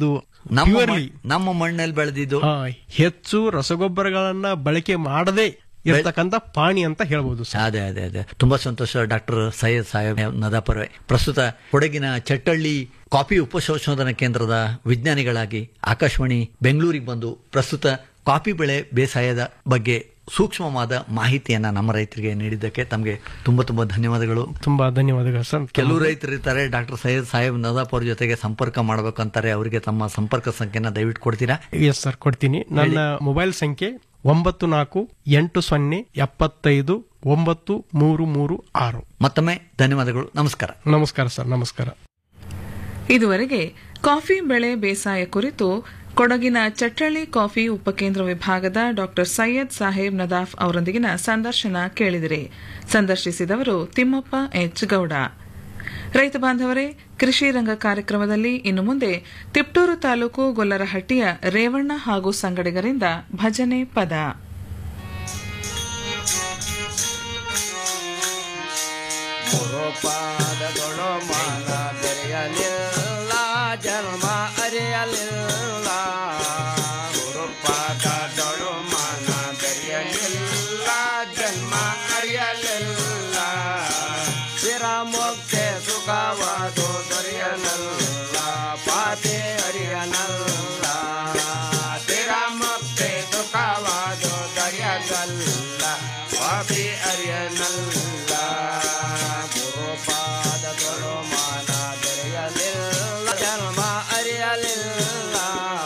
ನಮ್ಮ Purely. ಮಣ್- ನಮ್ಮ ಮಣ್ಣಲ್ಲಿ ಬೆಳೆದಿದ್ದು ಆ, ಹೆಚ್ಚು ರಸಗೊಬ್ಬರಗಳನ್ನ ಬಳಕೆ ಮಾಡದೆ ಇರ್ತಕ್ಕಂಥ ಪಾಣಿ ಅಂತ ಹೇಳ್ಬೋದು ಸರ್ ಅದೇ ಅದೇ ಅದೇ ತುಂಬಾ ಸಂತೋಷ ಡಾಕ್ಟರ್ ಸೈಯದ್ ಸಾಹೇಬ್ ನದಾಪುರ ಪ್ರಸ್ತುತ ಕೊಡಗಿನ ಚಟ್ಟಳ್ಳಿ ಕಾಫಿ ಉಪಸಂಶೋಧನಾ ಕೇಂದ್ರದ ವಿಜ್ಞಾನಿಗಳಾಗಿ ಆಕಾಶವಾಣಿ ಬೆಂಗಳೂರಿಗೆ ಬಂದು ಪ್ರಸ್ತುತ ಕಾಫಿ ಬೆಳೆ ಬೇಸಾಯದ ಬಗ್ಗೆ ಸೂಕ್ಷ್ಮವಾದ ಮಾಹಿತಿಯನ್ನ ನಮ್ಮ ರೈತರಿಗೆ ನೀಡಿದ್ದಕ್ಕೆ ತಮಗೆ ತುಂಬಾ ತುಂಬಾ ಧನ್ಯವಾದಗಳು ತುಂಬಾ ಧನ್ಯವಾದಗಳು ಸರ್ ಕೆಲವು ರೈತರು ಇರ್ತಾರೆ ಡಾಕ್ಟರ್ ಸೈಯದ್ ಸಾಹೇಬ್ ನದಾಪುರ್ ಜೊತೆಗೆ ಸಂಪರ್ಕ ಮಾಡ್ಬೇಕಂತಾರೆ ಅವರಿಗೆ ತಮ್ಮ ಸಂಪರ್ಕ ಸಂಖ್ಯೆನ ದಯವಿಟ್ಟು ಕೊಡ್ತೀರಾ ಎಸ್ ಸರ್ ಕೊಡ್ತೀನಿ ನನ್ನ ಮೊಬೈಲ್ ಸಂಖ್ಯೆ ಒಂಬತ್ತು ನಾಲ್ಕು ಎಂಟು ಸೊನ್ನೆ ಎಪ್ಪತ್ತೈದು ಒಂಬತ್ತು ಮೂರು ಮೂರು ಆರು ಮತ್ತೊಮ್ಮೆ ಧನ್ಯವಾದಗಳು ನಮಸ್ಕಾರ ನಮಸ್ಕಾರ ಸರ್ ನಮಸ್ಕಾರ ಇದುವರೆಗೆ ಕಾಫಿ ಬೆಳೆ ಬೇಸಾಯ ಕುರಿತು ಕೊಡಗಿನ ಚಟ್ಟಳ್ಳಿ ಕಾಫಿ ಉಪಕೇಂದ್ರ ವಿಭಾಗದ ಡಾಕ್ಟರ್ ಸೈಯದ್ ಸಾಹೇಬ್ ನದಾಫ್ ಅವರೊಂದಿಗಿನ ಸಂದರ್ಶನ ಕೇಳಿದಿರಿ ಸಂದರ್ಶಿಸಿದವರು ತಿಮ್ಮಪ್ಪ ಎಚ್ ಗೌಡ ರೈತ ಬಾಂಧವರೇ ಕೃಷಿ ರಂಗ ಕಾರ್ಯಕ್ರಮದಲ್ಲಿ ಇನ್ನು ಮುಂದೆ ತಿಪ್ಟೂರು ತಾಲೂಕು ಗೊಲ್ಲರಹಟ್ಟಿಯ ರೇವಣ್ಣ ಹಾಗೂ ಸಂಗಡಿಗರಿಂದ ಭಜನೆ ಪದ ಪಾದಗಳು ಮಾನ ಬೆರೆಯಲಿಲ್ಲ ಜನ್ಮ ಅರಿಯಲಿಲ್ಲ ಗುರುಪಾದಗಳು ಮಾನ ಬೆರೆಯಲಿಲ್ಲ ಜನ್ಮ ಅರಿಯಲಿಲ್ಲ ಸ್ಥಿರಮುಕ್ತಿ ಸುಖವಾದು ದೊರೆಯನಲ್ಲ ಪಾಪಿ ಅರಿಯನಲ್ಲ ಸ್ಥಿರಮುಕ್ತಿ ಸುಖವಾದು ದೊರೆಯನಲ್ಲ ಪಾಪಿ ಅರಿಯನಲ್ಲ ಗುರುಪಾದಗಳು ಮಾನ ಬೆರೆಯಲಿಲ್ಲ ಜನ್ಮ ಅರಿಯಲಿಲ್ಲ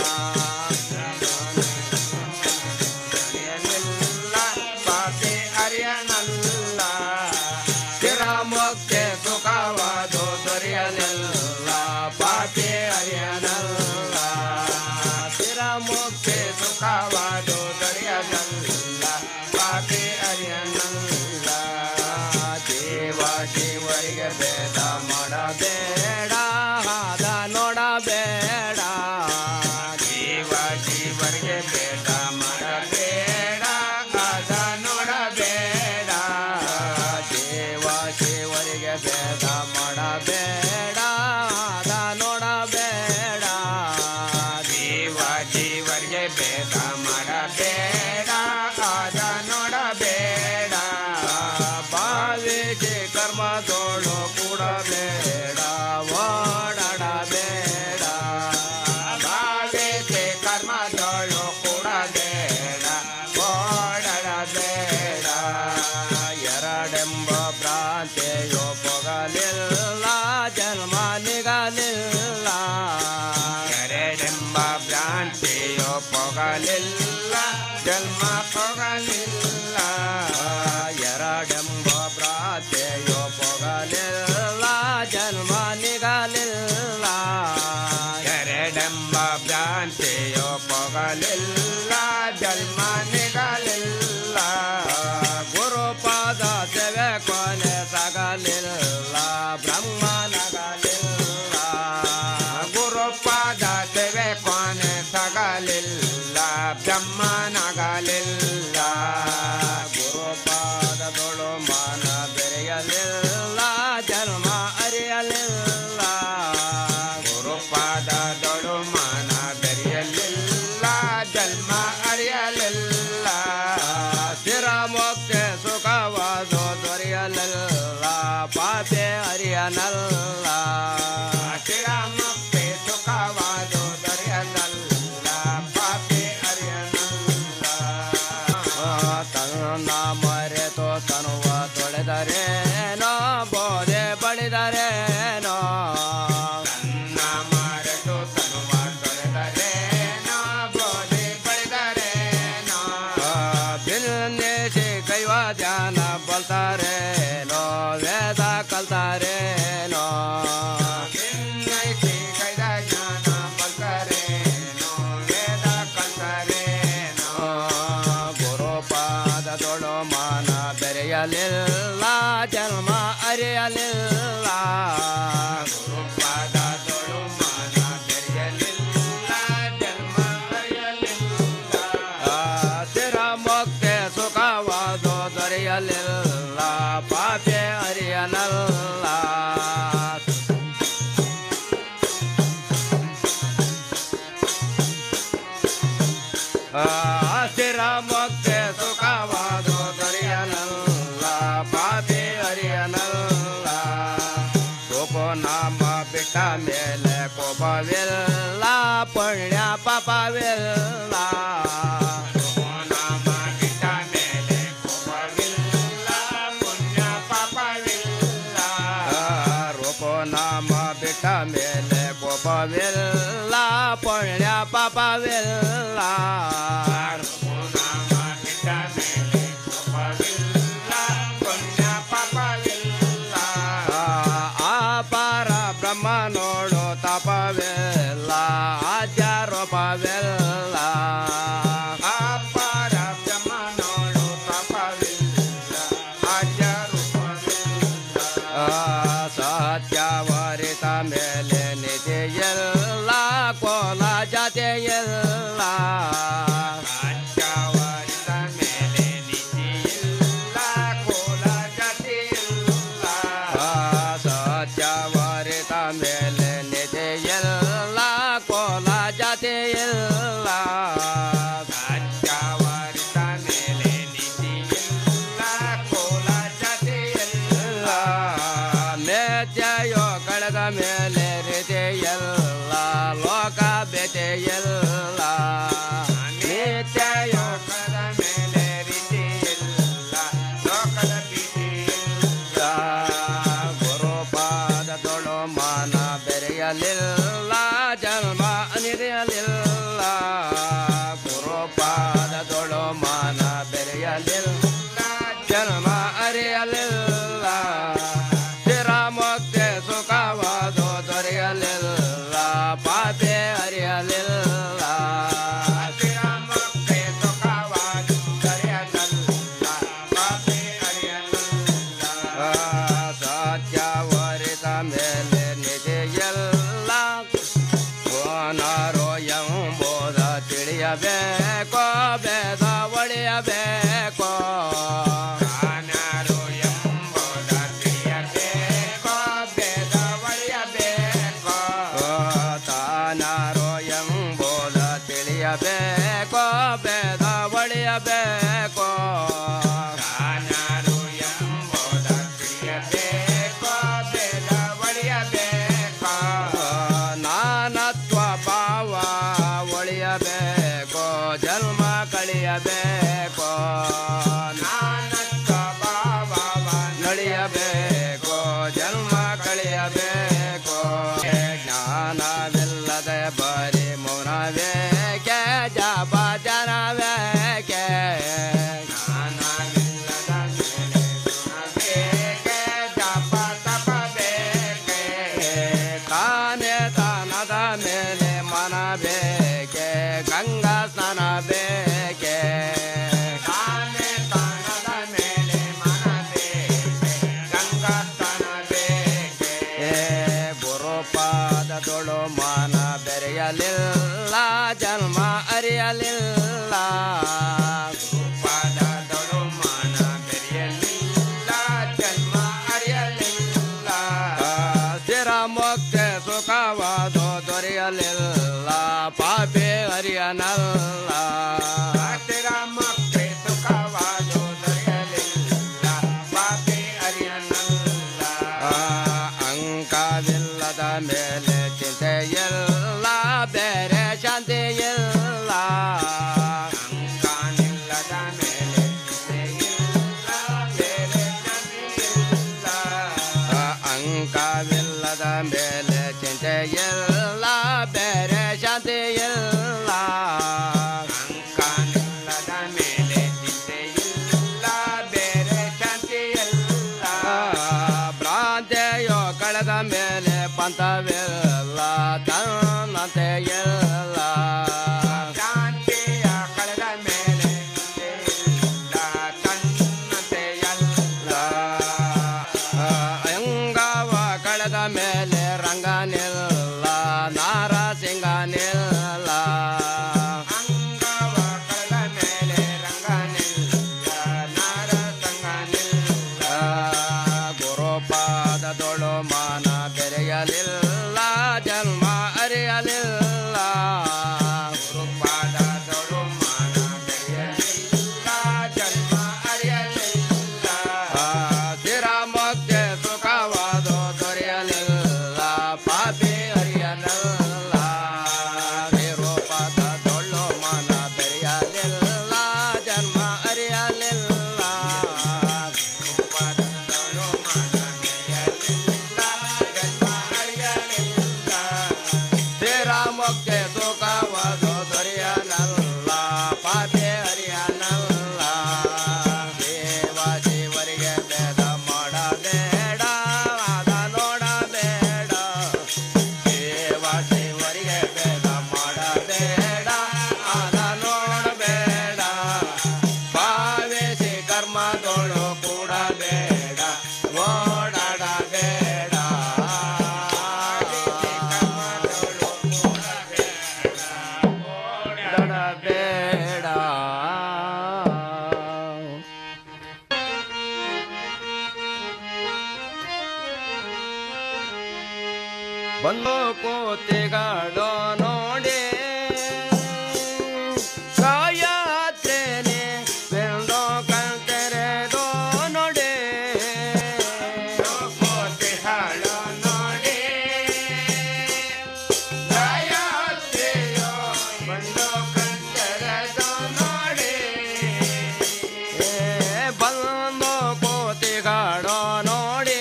ಅರಿಯಲಿಲ್ಲ ಪಾಪಿ ಅರಿಯನಲ್ಲ ಸ್ಥಿರ ಮುಕ್ತಿ ಸುಖವಾದು ದೊರೆಯಲಿಲ್ಲ ಪಾಪಿ ಅರಿಯನಲ್ಲ ಸ್ಥಿರ ಮುಕ್ತಿ ಸುಖವಾದು ದೊರೆಯಲಿಲ್ಲ ಪಾಪಿ ಅರಿಯನಲ್ಲ ದೇವ ದೇವರಿಗೆ ಭೇದ ಮಾಡಬೇಡ ಹಾದ ನೋಡಬೇಡ ದೇವ ದೇವರಿಗೆ ಭೇದ ಮಾಡಬೇಡ ಹಾದ ನೋಡಬೇಡ ದೇವ ದೇವರಿಗೆ ಭೇದ ಮಾಡಬೇಡ ಹಾದ ನೋಡಬೇಡ ದೇವ ದೇವರಿಗೆ ಭೇದ ಮಾಡಬೇಡ ಹಾದ ನೋಡಬೇಡ ಬಾವಿಗೆ ಕರ್ಮದೋಳು ಕೂಡಬೇಡ ಓಡಾಡಬೇಡ ಬಾವಿಗೆ ಕರ್ಮದೋಳು ಕೂಡಬೇಡ ಓಡಾಡಬೇಡ ಎರಡೆಂಬ ಭ್ರಾಂತಿಯು ಪೊಗಲಿಲ್ಲ ಜನ್ಮ ನಿಗಲಿಲ್ಲ ಎರಡೆಂಬ ಭ್ರಾಂತಿಯು ಪೊಗಲಿಲ್ಲ ಜನ್ಮ ಪೊಗಲಿಲ್ಲ ಎರಡೆಂಬ ಭ್ರಾಂತಿಯು ಪೊಗಲಿಲ್ಲ ಜನ್ಮ ನಿಗಲಿಲ್ಲ ಎರಡೆಂಬ ಭ್ರಾಂತಿಯು ಪೊಗಲಿಲ್ಲ ಜನ್ಮ ನಿಗಲಿಲ್ಲ ಗುರುಪಾದ ಸೇವೆ ಕೊನೆ ಸಗಲಿಲ್ಲ ಬ್ರಹ್ಮನಗಲಿಲ್ಲ ಗುರುಪಾದ ಸೇವೆ ಕೊನೆ ಸಗಲಿಲ್ಲ ಬ್ರಹ್ಮನಗಲಿಲ್ಲ ಗುರುಪಾದಗಳು ಮಾನ ಬೆರೆಯಲಿಲ್ಲ ಜನ್ಮ ಅರಿಯಲಿಲ್ಲ ಗುರುಪಾದಗಳು ಮಾನ ಬೆರೆಯಲಿಲ್ಲ ಜನ್ಮ ಅರಿಯಲಿಲ್ಲ ಸ್ಥಿರ ಮುಕ್ತಿ ಸುಖವಾದು ದೊರೆಯಲಿಲ್ಲ ಪಾಪೆ ಅರಿಯನಲ್ಲ ಸ್ಥಿರ ಮುಕ್ತಿ ಸುಖವಾದು ದೊರೆಯಲಿಲ್ಲ ಪಾಪೆ ಅರಿಯನಲ್ಲ ತನ್ನ ಮರೆತು ತನುವ ತೊಳೆದರೇನೋ ಬೋಧೆ ಬಳಿದರೇನೋ ತನ್ನ ಮರೆತು ತನುವ ತೊಳೆದರೇನೋ ಬೋಧೆ ಬಳಿದರೇನೋ ಬಿನ್ನೇಸಿ ಕೈವ ಧ್ಯಾನ ಬಲ್ತಾರೇನೋ ವೇದ ಕಲ್ತಾರೇನೋ ಬಿನ್ನೈಸಿ ಕೈದ ಜ್ಞಾನ ಬಲ್ತಾರೇನೋ ವೇದ ಕಲ್ತಾರೇನೋ ಗುರುಪಾದದೊಳು ಮಾನ ಬೆರೆಯಲಿಲ್ಲ ಜನ್ಮ ಅರಿಯಲಿಲ್ಲ ಗುರುಪಾದದೊಳು ಮಾನ ಬೆರೆಯಲಿಲ್ಲ ಜನ್ಮ ಅರಿಯಲಿಲ್ಲ ಸ್ಥಿರ ಮುಕ್ತಿ ಸುಖವಾದು ದೊರೆಯಲಿಲ್ಲ ಪಾಪೆ ಅರಿಯನಲ್ಲ ನಾಮ ಬಿಟ್ಟ ಮೇಲೆ ಕೋಪವಿಲ್ಲ ಪುಣ್ಯ ಪಾಪವಿಲ್ಲ ನಾಮ ಬಿಟ್ಟ ಮೇಲೆ ಕೋಪವಿಲ್ಲ ಪುಣ್ಯ ಪಾಪವಿಲ್ಲ ರೂಪ ನಾಮ ಬಿಟ್ಟ ಮೇಲೆ ಕೋಪವಿಲ್ಲ ಪುಣ್ಯ ಪಾಪವಿಲ್ಲ ರೂಪ ನಾಮ ಬಿಟ್ಟ ಮೇಲೆ ಕೋಪವಿಲ್ಲ ಪುಣ್ಯ ಪಾಪವಿಲ್ಲ ಅಪಾರ ಬ್ರಹ್ಮ ನೋಡು ತಪವಿಲ್ಲ ಆಚಾರೋಪವಿಲ್ಲ ಅಪಾರ ಬ್ರಹ್ಮ ನೋಡು ತಪವಿಲ್ಲ ಆಚಾರೋಪವಿಲ್ಲ ಸತ್ಯವರಿತ ಮೇಲೆ ನಿಧಿಯಿಲ್ಲ ಕೋಲ ಜಾತಿಯಿಲ್ಲ ಸತ್ಯವರಿತ ಮೇಲೆ ನಿಧಿಯಿಲ್ಲ ಕೋಲ ಜಾತಿಯಿಲ್ಲ ಸತ್ಯವರಿತ ಮೇಲೆ ನಿಧಿಯಿಲ್ಲ ಕೋಲ ಜಾತಿಯಿಲ್ಲ ಸತ್ಯವರಿತ ಮೇಲೆ ನಿಧಿಯಿಲ್ಲ ಕೋಲ ಜಾತಿಯಿಲ್ಲ ಮೇತ್ಯಯೋ ಕಳೆದ ಮೇಲೆ ರೀತಿಯಲ್ಲ ಲೋಕ ಬೆತೆಯಲ್ಲ ನಿತ್ಯಯೋ ಕಳೆದ ಮೇಲೆ ರೀತಿಯಿಲ್ಲ ಲೋಕದ ಭೀತಿಯಿಲ್ಲ ಗುರುಪಾದ ತೊಳು ಮಾನ ಬೆರೆಯಲಿಲ್ಲ ಜನ್ಮ ಅನಿರೆಯಲಿಲ್ಲ ಗುರುಪಾದ ತೊಳು ಮಾನ ಬೆರೆಯಲಿಲ್ಲ ಜನ್ಮ ಅರಿಯಲಿಲ್ಲ ಸ್ಥಿರ ಮುಕ್ತಿ ಸುಖವಾದು ದೊರೆಯಲಿಲ್ಲ ಪಾಪೆ ಅರಿಯಲಿಲ್ಲ ಸ್ಥಿರ ಮುಕ್ತಿ ಸುಖವಾದು ದೊರೆಯಲಿಲ್ಲ ಪಾಪೆ ಅರಿಯಲಿಲ್ಲ ಸತ್ಯವರಿತ ಮೇಲೆ ನಿಧಿಯಲ್ಲ ಕೋನಾರೋ ಎಂಬುದ ತಿಳಿಯಬೇಕೋ ಬೇದ ಒಡೆಯಬೇಕೋ ಕಾನಾರೋ ಎಂಬುದ ತಿಳಿಯಬೇಕೋ ಬೇದ ಒಡೆಯಬೇಕೋ ತಾನಾರೋ ಎಂಬುದ ತಿಳಿಯಬೇಕೋ ಬೇದ ಒಡೆಯಬೇಕೋ ತಾನಾರೋ ಎಂಬುದ ತಿಳಿಯಬೇಕೋ ಬೇದ ಒಡೆಯಬೇಕೋ ನಾನತ್ವ ಭಾವ ಒಳಿಯಬೇಕೋ ಜನ್ಮ ಕಳಿಯಬೇಕೋ ನಾನತ್ವ ಭಾವ ನಳಿಯಬೇಕೋ ಜನ್ಮ ಕಳಿಯಬೇಕೋ ಜ್ಞಾನವಿಲ್ಲದೆ ಬರೀ ಮೌನವೇಕೆ ಜಪ ಜನವೇಕೆ ಜ್ಞಾನವಿಲ್ಲದ ಮೇಲೆ ಗುಣವೇಕೆ ಜಪ ತಪಬೇಕೆ ತಾನೇ ತಾನದ ಮೇಲೆ ಮನ ಬೇಕೆ ಗಂಗಾ ಸ್ನಾನ ಬೇಕೆ ತಾನೇ ತಾನದ ಮೇಲೆ ಮನ ಬೇಕೆ ಗಂಗಾ ಸ್ನಾನ ಬೇಕೆ ಗುರುಪಾದದೊಳು ಮಾನ ಬೆರೆಯಲಿಲ್ಲ ಜನ್ಮ ಅರಿಯಲಿಲ್ಲ ಗುರುಪಾದದೊಳು ಮಾನ ಬೆರೆಯಲಿಲ್ಲ ಜನ್ಮ ಅರಿಯಲಿಲ್ಲ ಸ್ಥಿರ ಮುಕ್ತಿ ಸುಖವಾದು ದೊರೆಯಲಿಲ್ಲ ಪಾಪಿ ಅರಿಯನಲ್ಲ ಸ್ಥಿರ ಮುಕ್ತಿ ಸುಖವಾದು ದೊರೆಯಲಿಲ್ಲ ಪಾಪಿ ಅರಿಯನಲ್ಲ ಅಂಕವಿಲ್ಲದ ಮೇಲೆ ಚಿಂತೆಯಿಲ್ಲ ಬೇರೆ ಶಾಂತಿಯಿಲ್ಲ ಅಂಕನಿಲ್ಲದ ಮೇಲೆ ಚಿಂತೆಯಿಲ್ಲ ಬೇರೆ ಶಾಂತಿಯಿಲ್ಲ ಅಂಕವಿಲ್ಲದ ಮೇಲೆ ಚಿಂತೆಯಿಲ್ಲ ಬೇರೆ ಶಾಂತಿಯಿಲ್ಲ ಅಂಕನಿಲ್ಲದ ಮೇಲೆ ಚಿಂತೆಯಿಲ್ಲ ಬೇರೆ ಶಾಂತಿಯಿಲ್ಲ ಭ್ರಾಂತಿಯೋ ಕಳೆದ ಮೇಲೆ ಪಂಥವಿಲ್ಲ ತನ್ನಂತೆ ಇಲ್ಲ ಶಾಂತಿಯ ಕಳೆದ ಮೇಲೆ ಇಲ್ಲ ತನ್ನಂತೆ ಇಲ್ಲ ಅಂಗವ ಕಳೆದ ಮೇಲೆ ರಂಗನಿಲ್ಲ ನಾರಸಿಂಗನಿಲ್ಲ ಅಂಗವ ಕಳೆದ ಮೇಲೆ ರಂಗನಿಲ್ಲ ನಾರಸಂಗನಿಲ್ಲ ಗುರುಪಾದದೊಳು ಮಾನ ಬೆರೆಯಲಿಲ್ಲ ಜನ್ಮ ಅರಿಯಲಿಲ್ಲ ಗುರುಪಾದದೊಳು ಮಾನ ಬೆರೆಯಲಿಲ್ಲ ಜನ್ಮ ಅರಿಯಲಿಲ್ಲ ಸ್ಥಿರ ಮುಕ್ತಿ ಸುಖವಾದು ದೊರೆಯಲಿಲ್ಲ ಬಂದು ಕೋತಿಗಳು ನೋಡಿ ಗಾಯತ್ರೇನೆ ಬೆಂದು ಕಣ್ತೆರೆದು ನೋಡಿ ಕೋತಿಗಳು ನೋಡಿ ಗಾಯತ್ರಿಯೋ ಬಂದು ಕಣ್ತೆರೆದು ನೋಡಿ ಏ ಬಂದು ಕೋತಿಗಳು ನೋಡಿ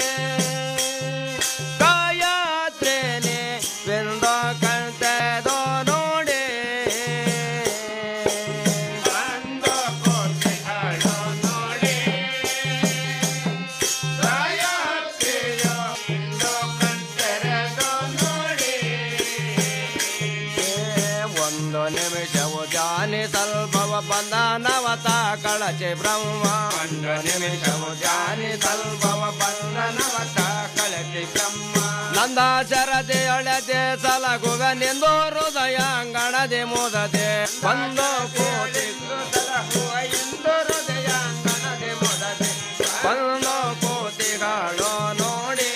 ಗಾಯತ್ರೇನೆ ಬೆಂದು ಕಣ್ತೆರೆದು ನೋಡಿ ಬಂದು ಕೋತಿಗಳು ನೋಡಿ ಗಾಯತ್ರಿಯೋ ಬೆಂದು ಕಣ್ತೆರೆದು ನೋಡಿ ಒಂದು ನಿಮಿಷವು ಜಾನಿ ಸ್ವಲ್ಪವ ಬಂಧನವತ ಕಳಚೆ ಬ್ರಹ್ಮ ಒಂದು ನಿಮಿಷವು ಜಾನಿ ಸ್ವಲ್ಪವ ಬಂಧನವತ ಕಳಚೆ ಬ್ರಹ್ಮ ನಂದಾಚರದೆ ಅಳತೆ ಸಲಗುವೆನೆಂದು ಹೃದಯ ಅಂಗಣದೆ ಮೋದದೆ ಬಂದು ಕೋಟಿ ಸಲಹುವ ಎಂದು ಹೃದಯ ಅಂಗಣದೆ ಮೋದದೆ ಬಂದು ಕೋತಿಗಳು ನೋಡಿ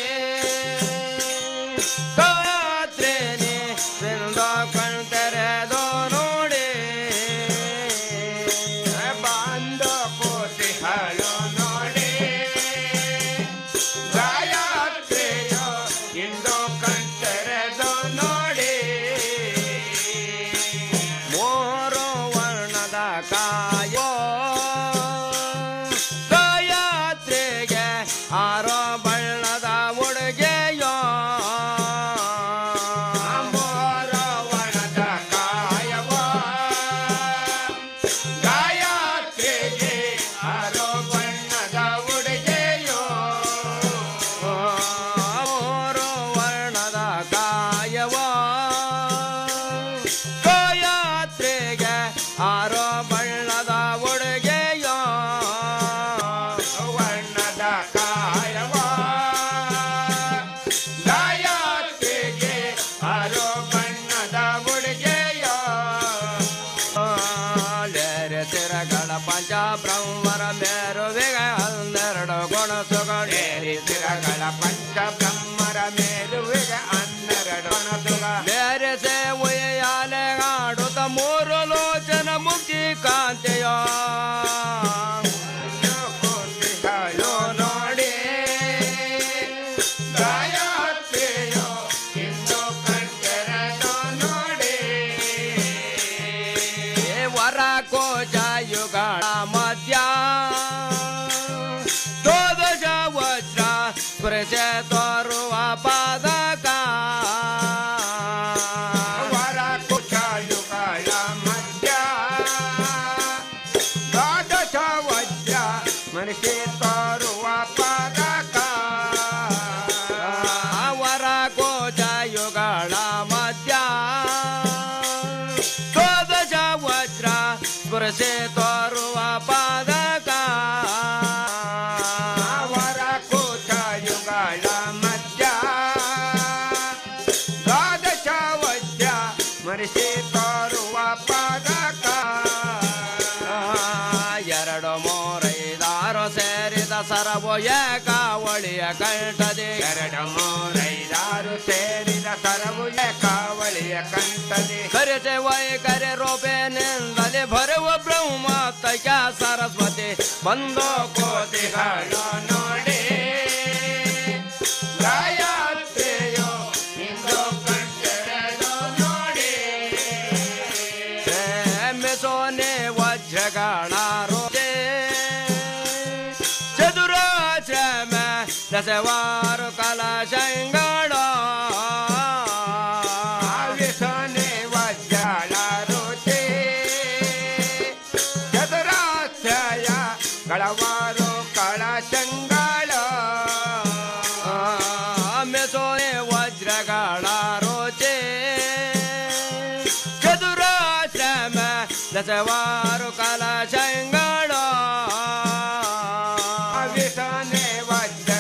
ಗಾತ್ರೇನೆ ಬೆಂದ ಕಣ್ತೆರೆದು ನೋಡಿ ಬಂದ ಕೋತಿಗಳು ನೋಡಿ ಗಾಯತ್ರಿಯೋ ಇಂದು ಕಣ್ತೆರೆದು ನೋಡಿ ಮೂರು ವರ್ಣದ ಕಾಯೋ ಗಾಯತ್ರಿಗೆ ಆರೋ ಬಣ್ಣದ ಉಡುಗೆಯೋ ಮೂರು ವರ್ಣದ ಕಾಯವೋ ಗಾಯತ್ರಿಗೆ ಆರೋ ಬಣ್ಣದ ಉಡುಗೆಯೋ ಮೂರು ವರ್ಣದ ಕಾಯವೋ ಗಾಯತ್ರಿಗೆ ಆರೋ ಬಣ್ಣದ ಉಡುಗೆಯೋ ವರ್ಣದ ಕಾಯವೋ ಗಾಯತ್ರಿಗೆ ಆರೋ ಬಣ್ಣದ ಉಡುಗೆಯೋ ಲೇರೆ ತಿರಗಳ ಪಂಚ ಬ್ರಹ್ಮರ ಮೇರುವಿಗ ಹನ್ನೆರಡು ಗುಣಸುಗಳೇರಿ ತಿರಗಳ ಪಂಚ ಬ್ರಹ್ಮರ ಮೇರುವಿಗ ಹನ್ನೆರಡು ಗುಣಸುಗ ಬೇರೆ ಸೇವೆಯಾಲೆ ಆಡುತ್ತ ಮೂರು ಲೋಚನ ಮುಖಿ ಕಾಂತೆಯೋ ನೋಡಿ ಗಾಯತ್ರಿಯೋ ಇಂದು ಕಣ್ತೆರೆದು ನೋಡಿ ವರ ಕೋಜ ಯುಗಳ ಮಧ್ಯ ದ್ವಾದಶ ವಜ್ರ ಸ್ಪೃಶ ತೋರುವ ಪಾದಕ ವರ ಕೋಜ ಯುಗಳ ಮಧ್ಯ ದ್ವಾದಶ ವಜ್ರ ಸ್ಮರಿಸಿ ತೋರುವ ಪಾದಕ ವರ ಕೋಜ ಯುಗಳ ಮಧ್ಯ ದ್ವಾದಶ ವಜ್ರ ಸ್ಪೃಶೆ ತೋರುವ ಪಾದಕ ವರ ಕೋಚ ಯುಗಳ ಮಧ್ಯ ದ್ವಾದಶ ವಜ್ರ ಸ್ಮರಿಸಿ ತೋರುವ ಪಾದಕ ಎರಡು ಮೂರೈದಾರು ಸೇರಿದ ಸರವು ಏಕಾವಳಿಯ ಕಂಠದೆ ಎರಡು ಮೂರೈದಾರು ಸೇರಿದ ಸರವು ಏಕಾವಳಿಯ ಕಂಠದೆ ಕರೆತೆ ವೈಕರೆ ರೂಪೇನಿಂದಲೇ ಬರುವ ಬ್ರಹ್ಮ ತೈಕ ಸರಸ್ವತಿ ಬಂದು ಕೋತಿಗಳು ನೋಡಿ ಗಾಯತ್ರಿಯೋ ಇಂದು ಕಟ್ಟೆರೆದು ನೋಡಿ ಸೋನೆ ವಜ್ರಗಳ ರೋಜೆ ಚದುರಾಶ್ರಮ ದಶವಾರು ಕಲಶಂಗಳ ಸೋನೆ ವಜ್ರಳ ರೋಜೆ ಚದುರಾಶ್ರಯ ಗಳವಾರು ಕಳಶಂಗಳ ಮೆಸೋನೆ ವಜ್ರಗಳ ರೋಚೆ ಚದುರಾಶ್ರಮ ದಶವಾರು ಕಲಶಂಗಳ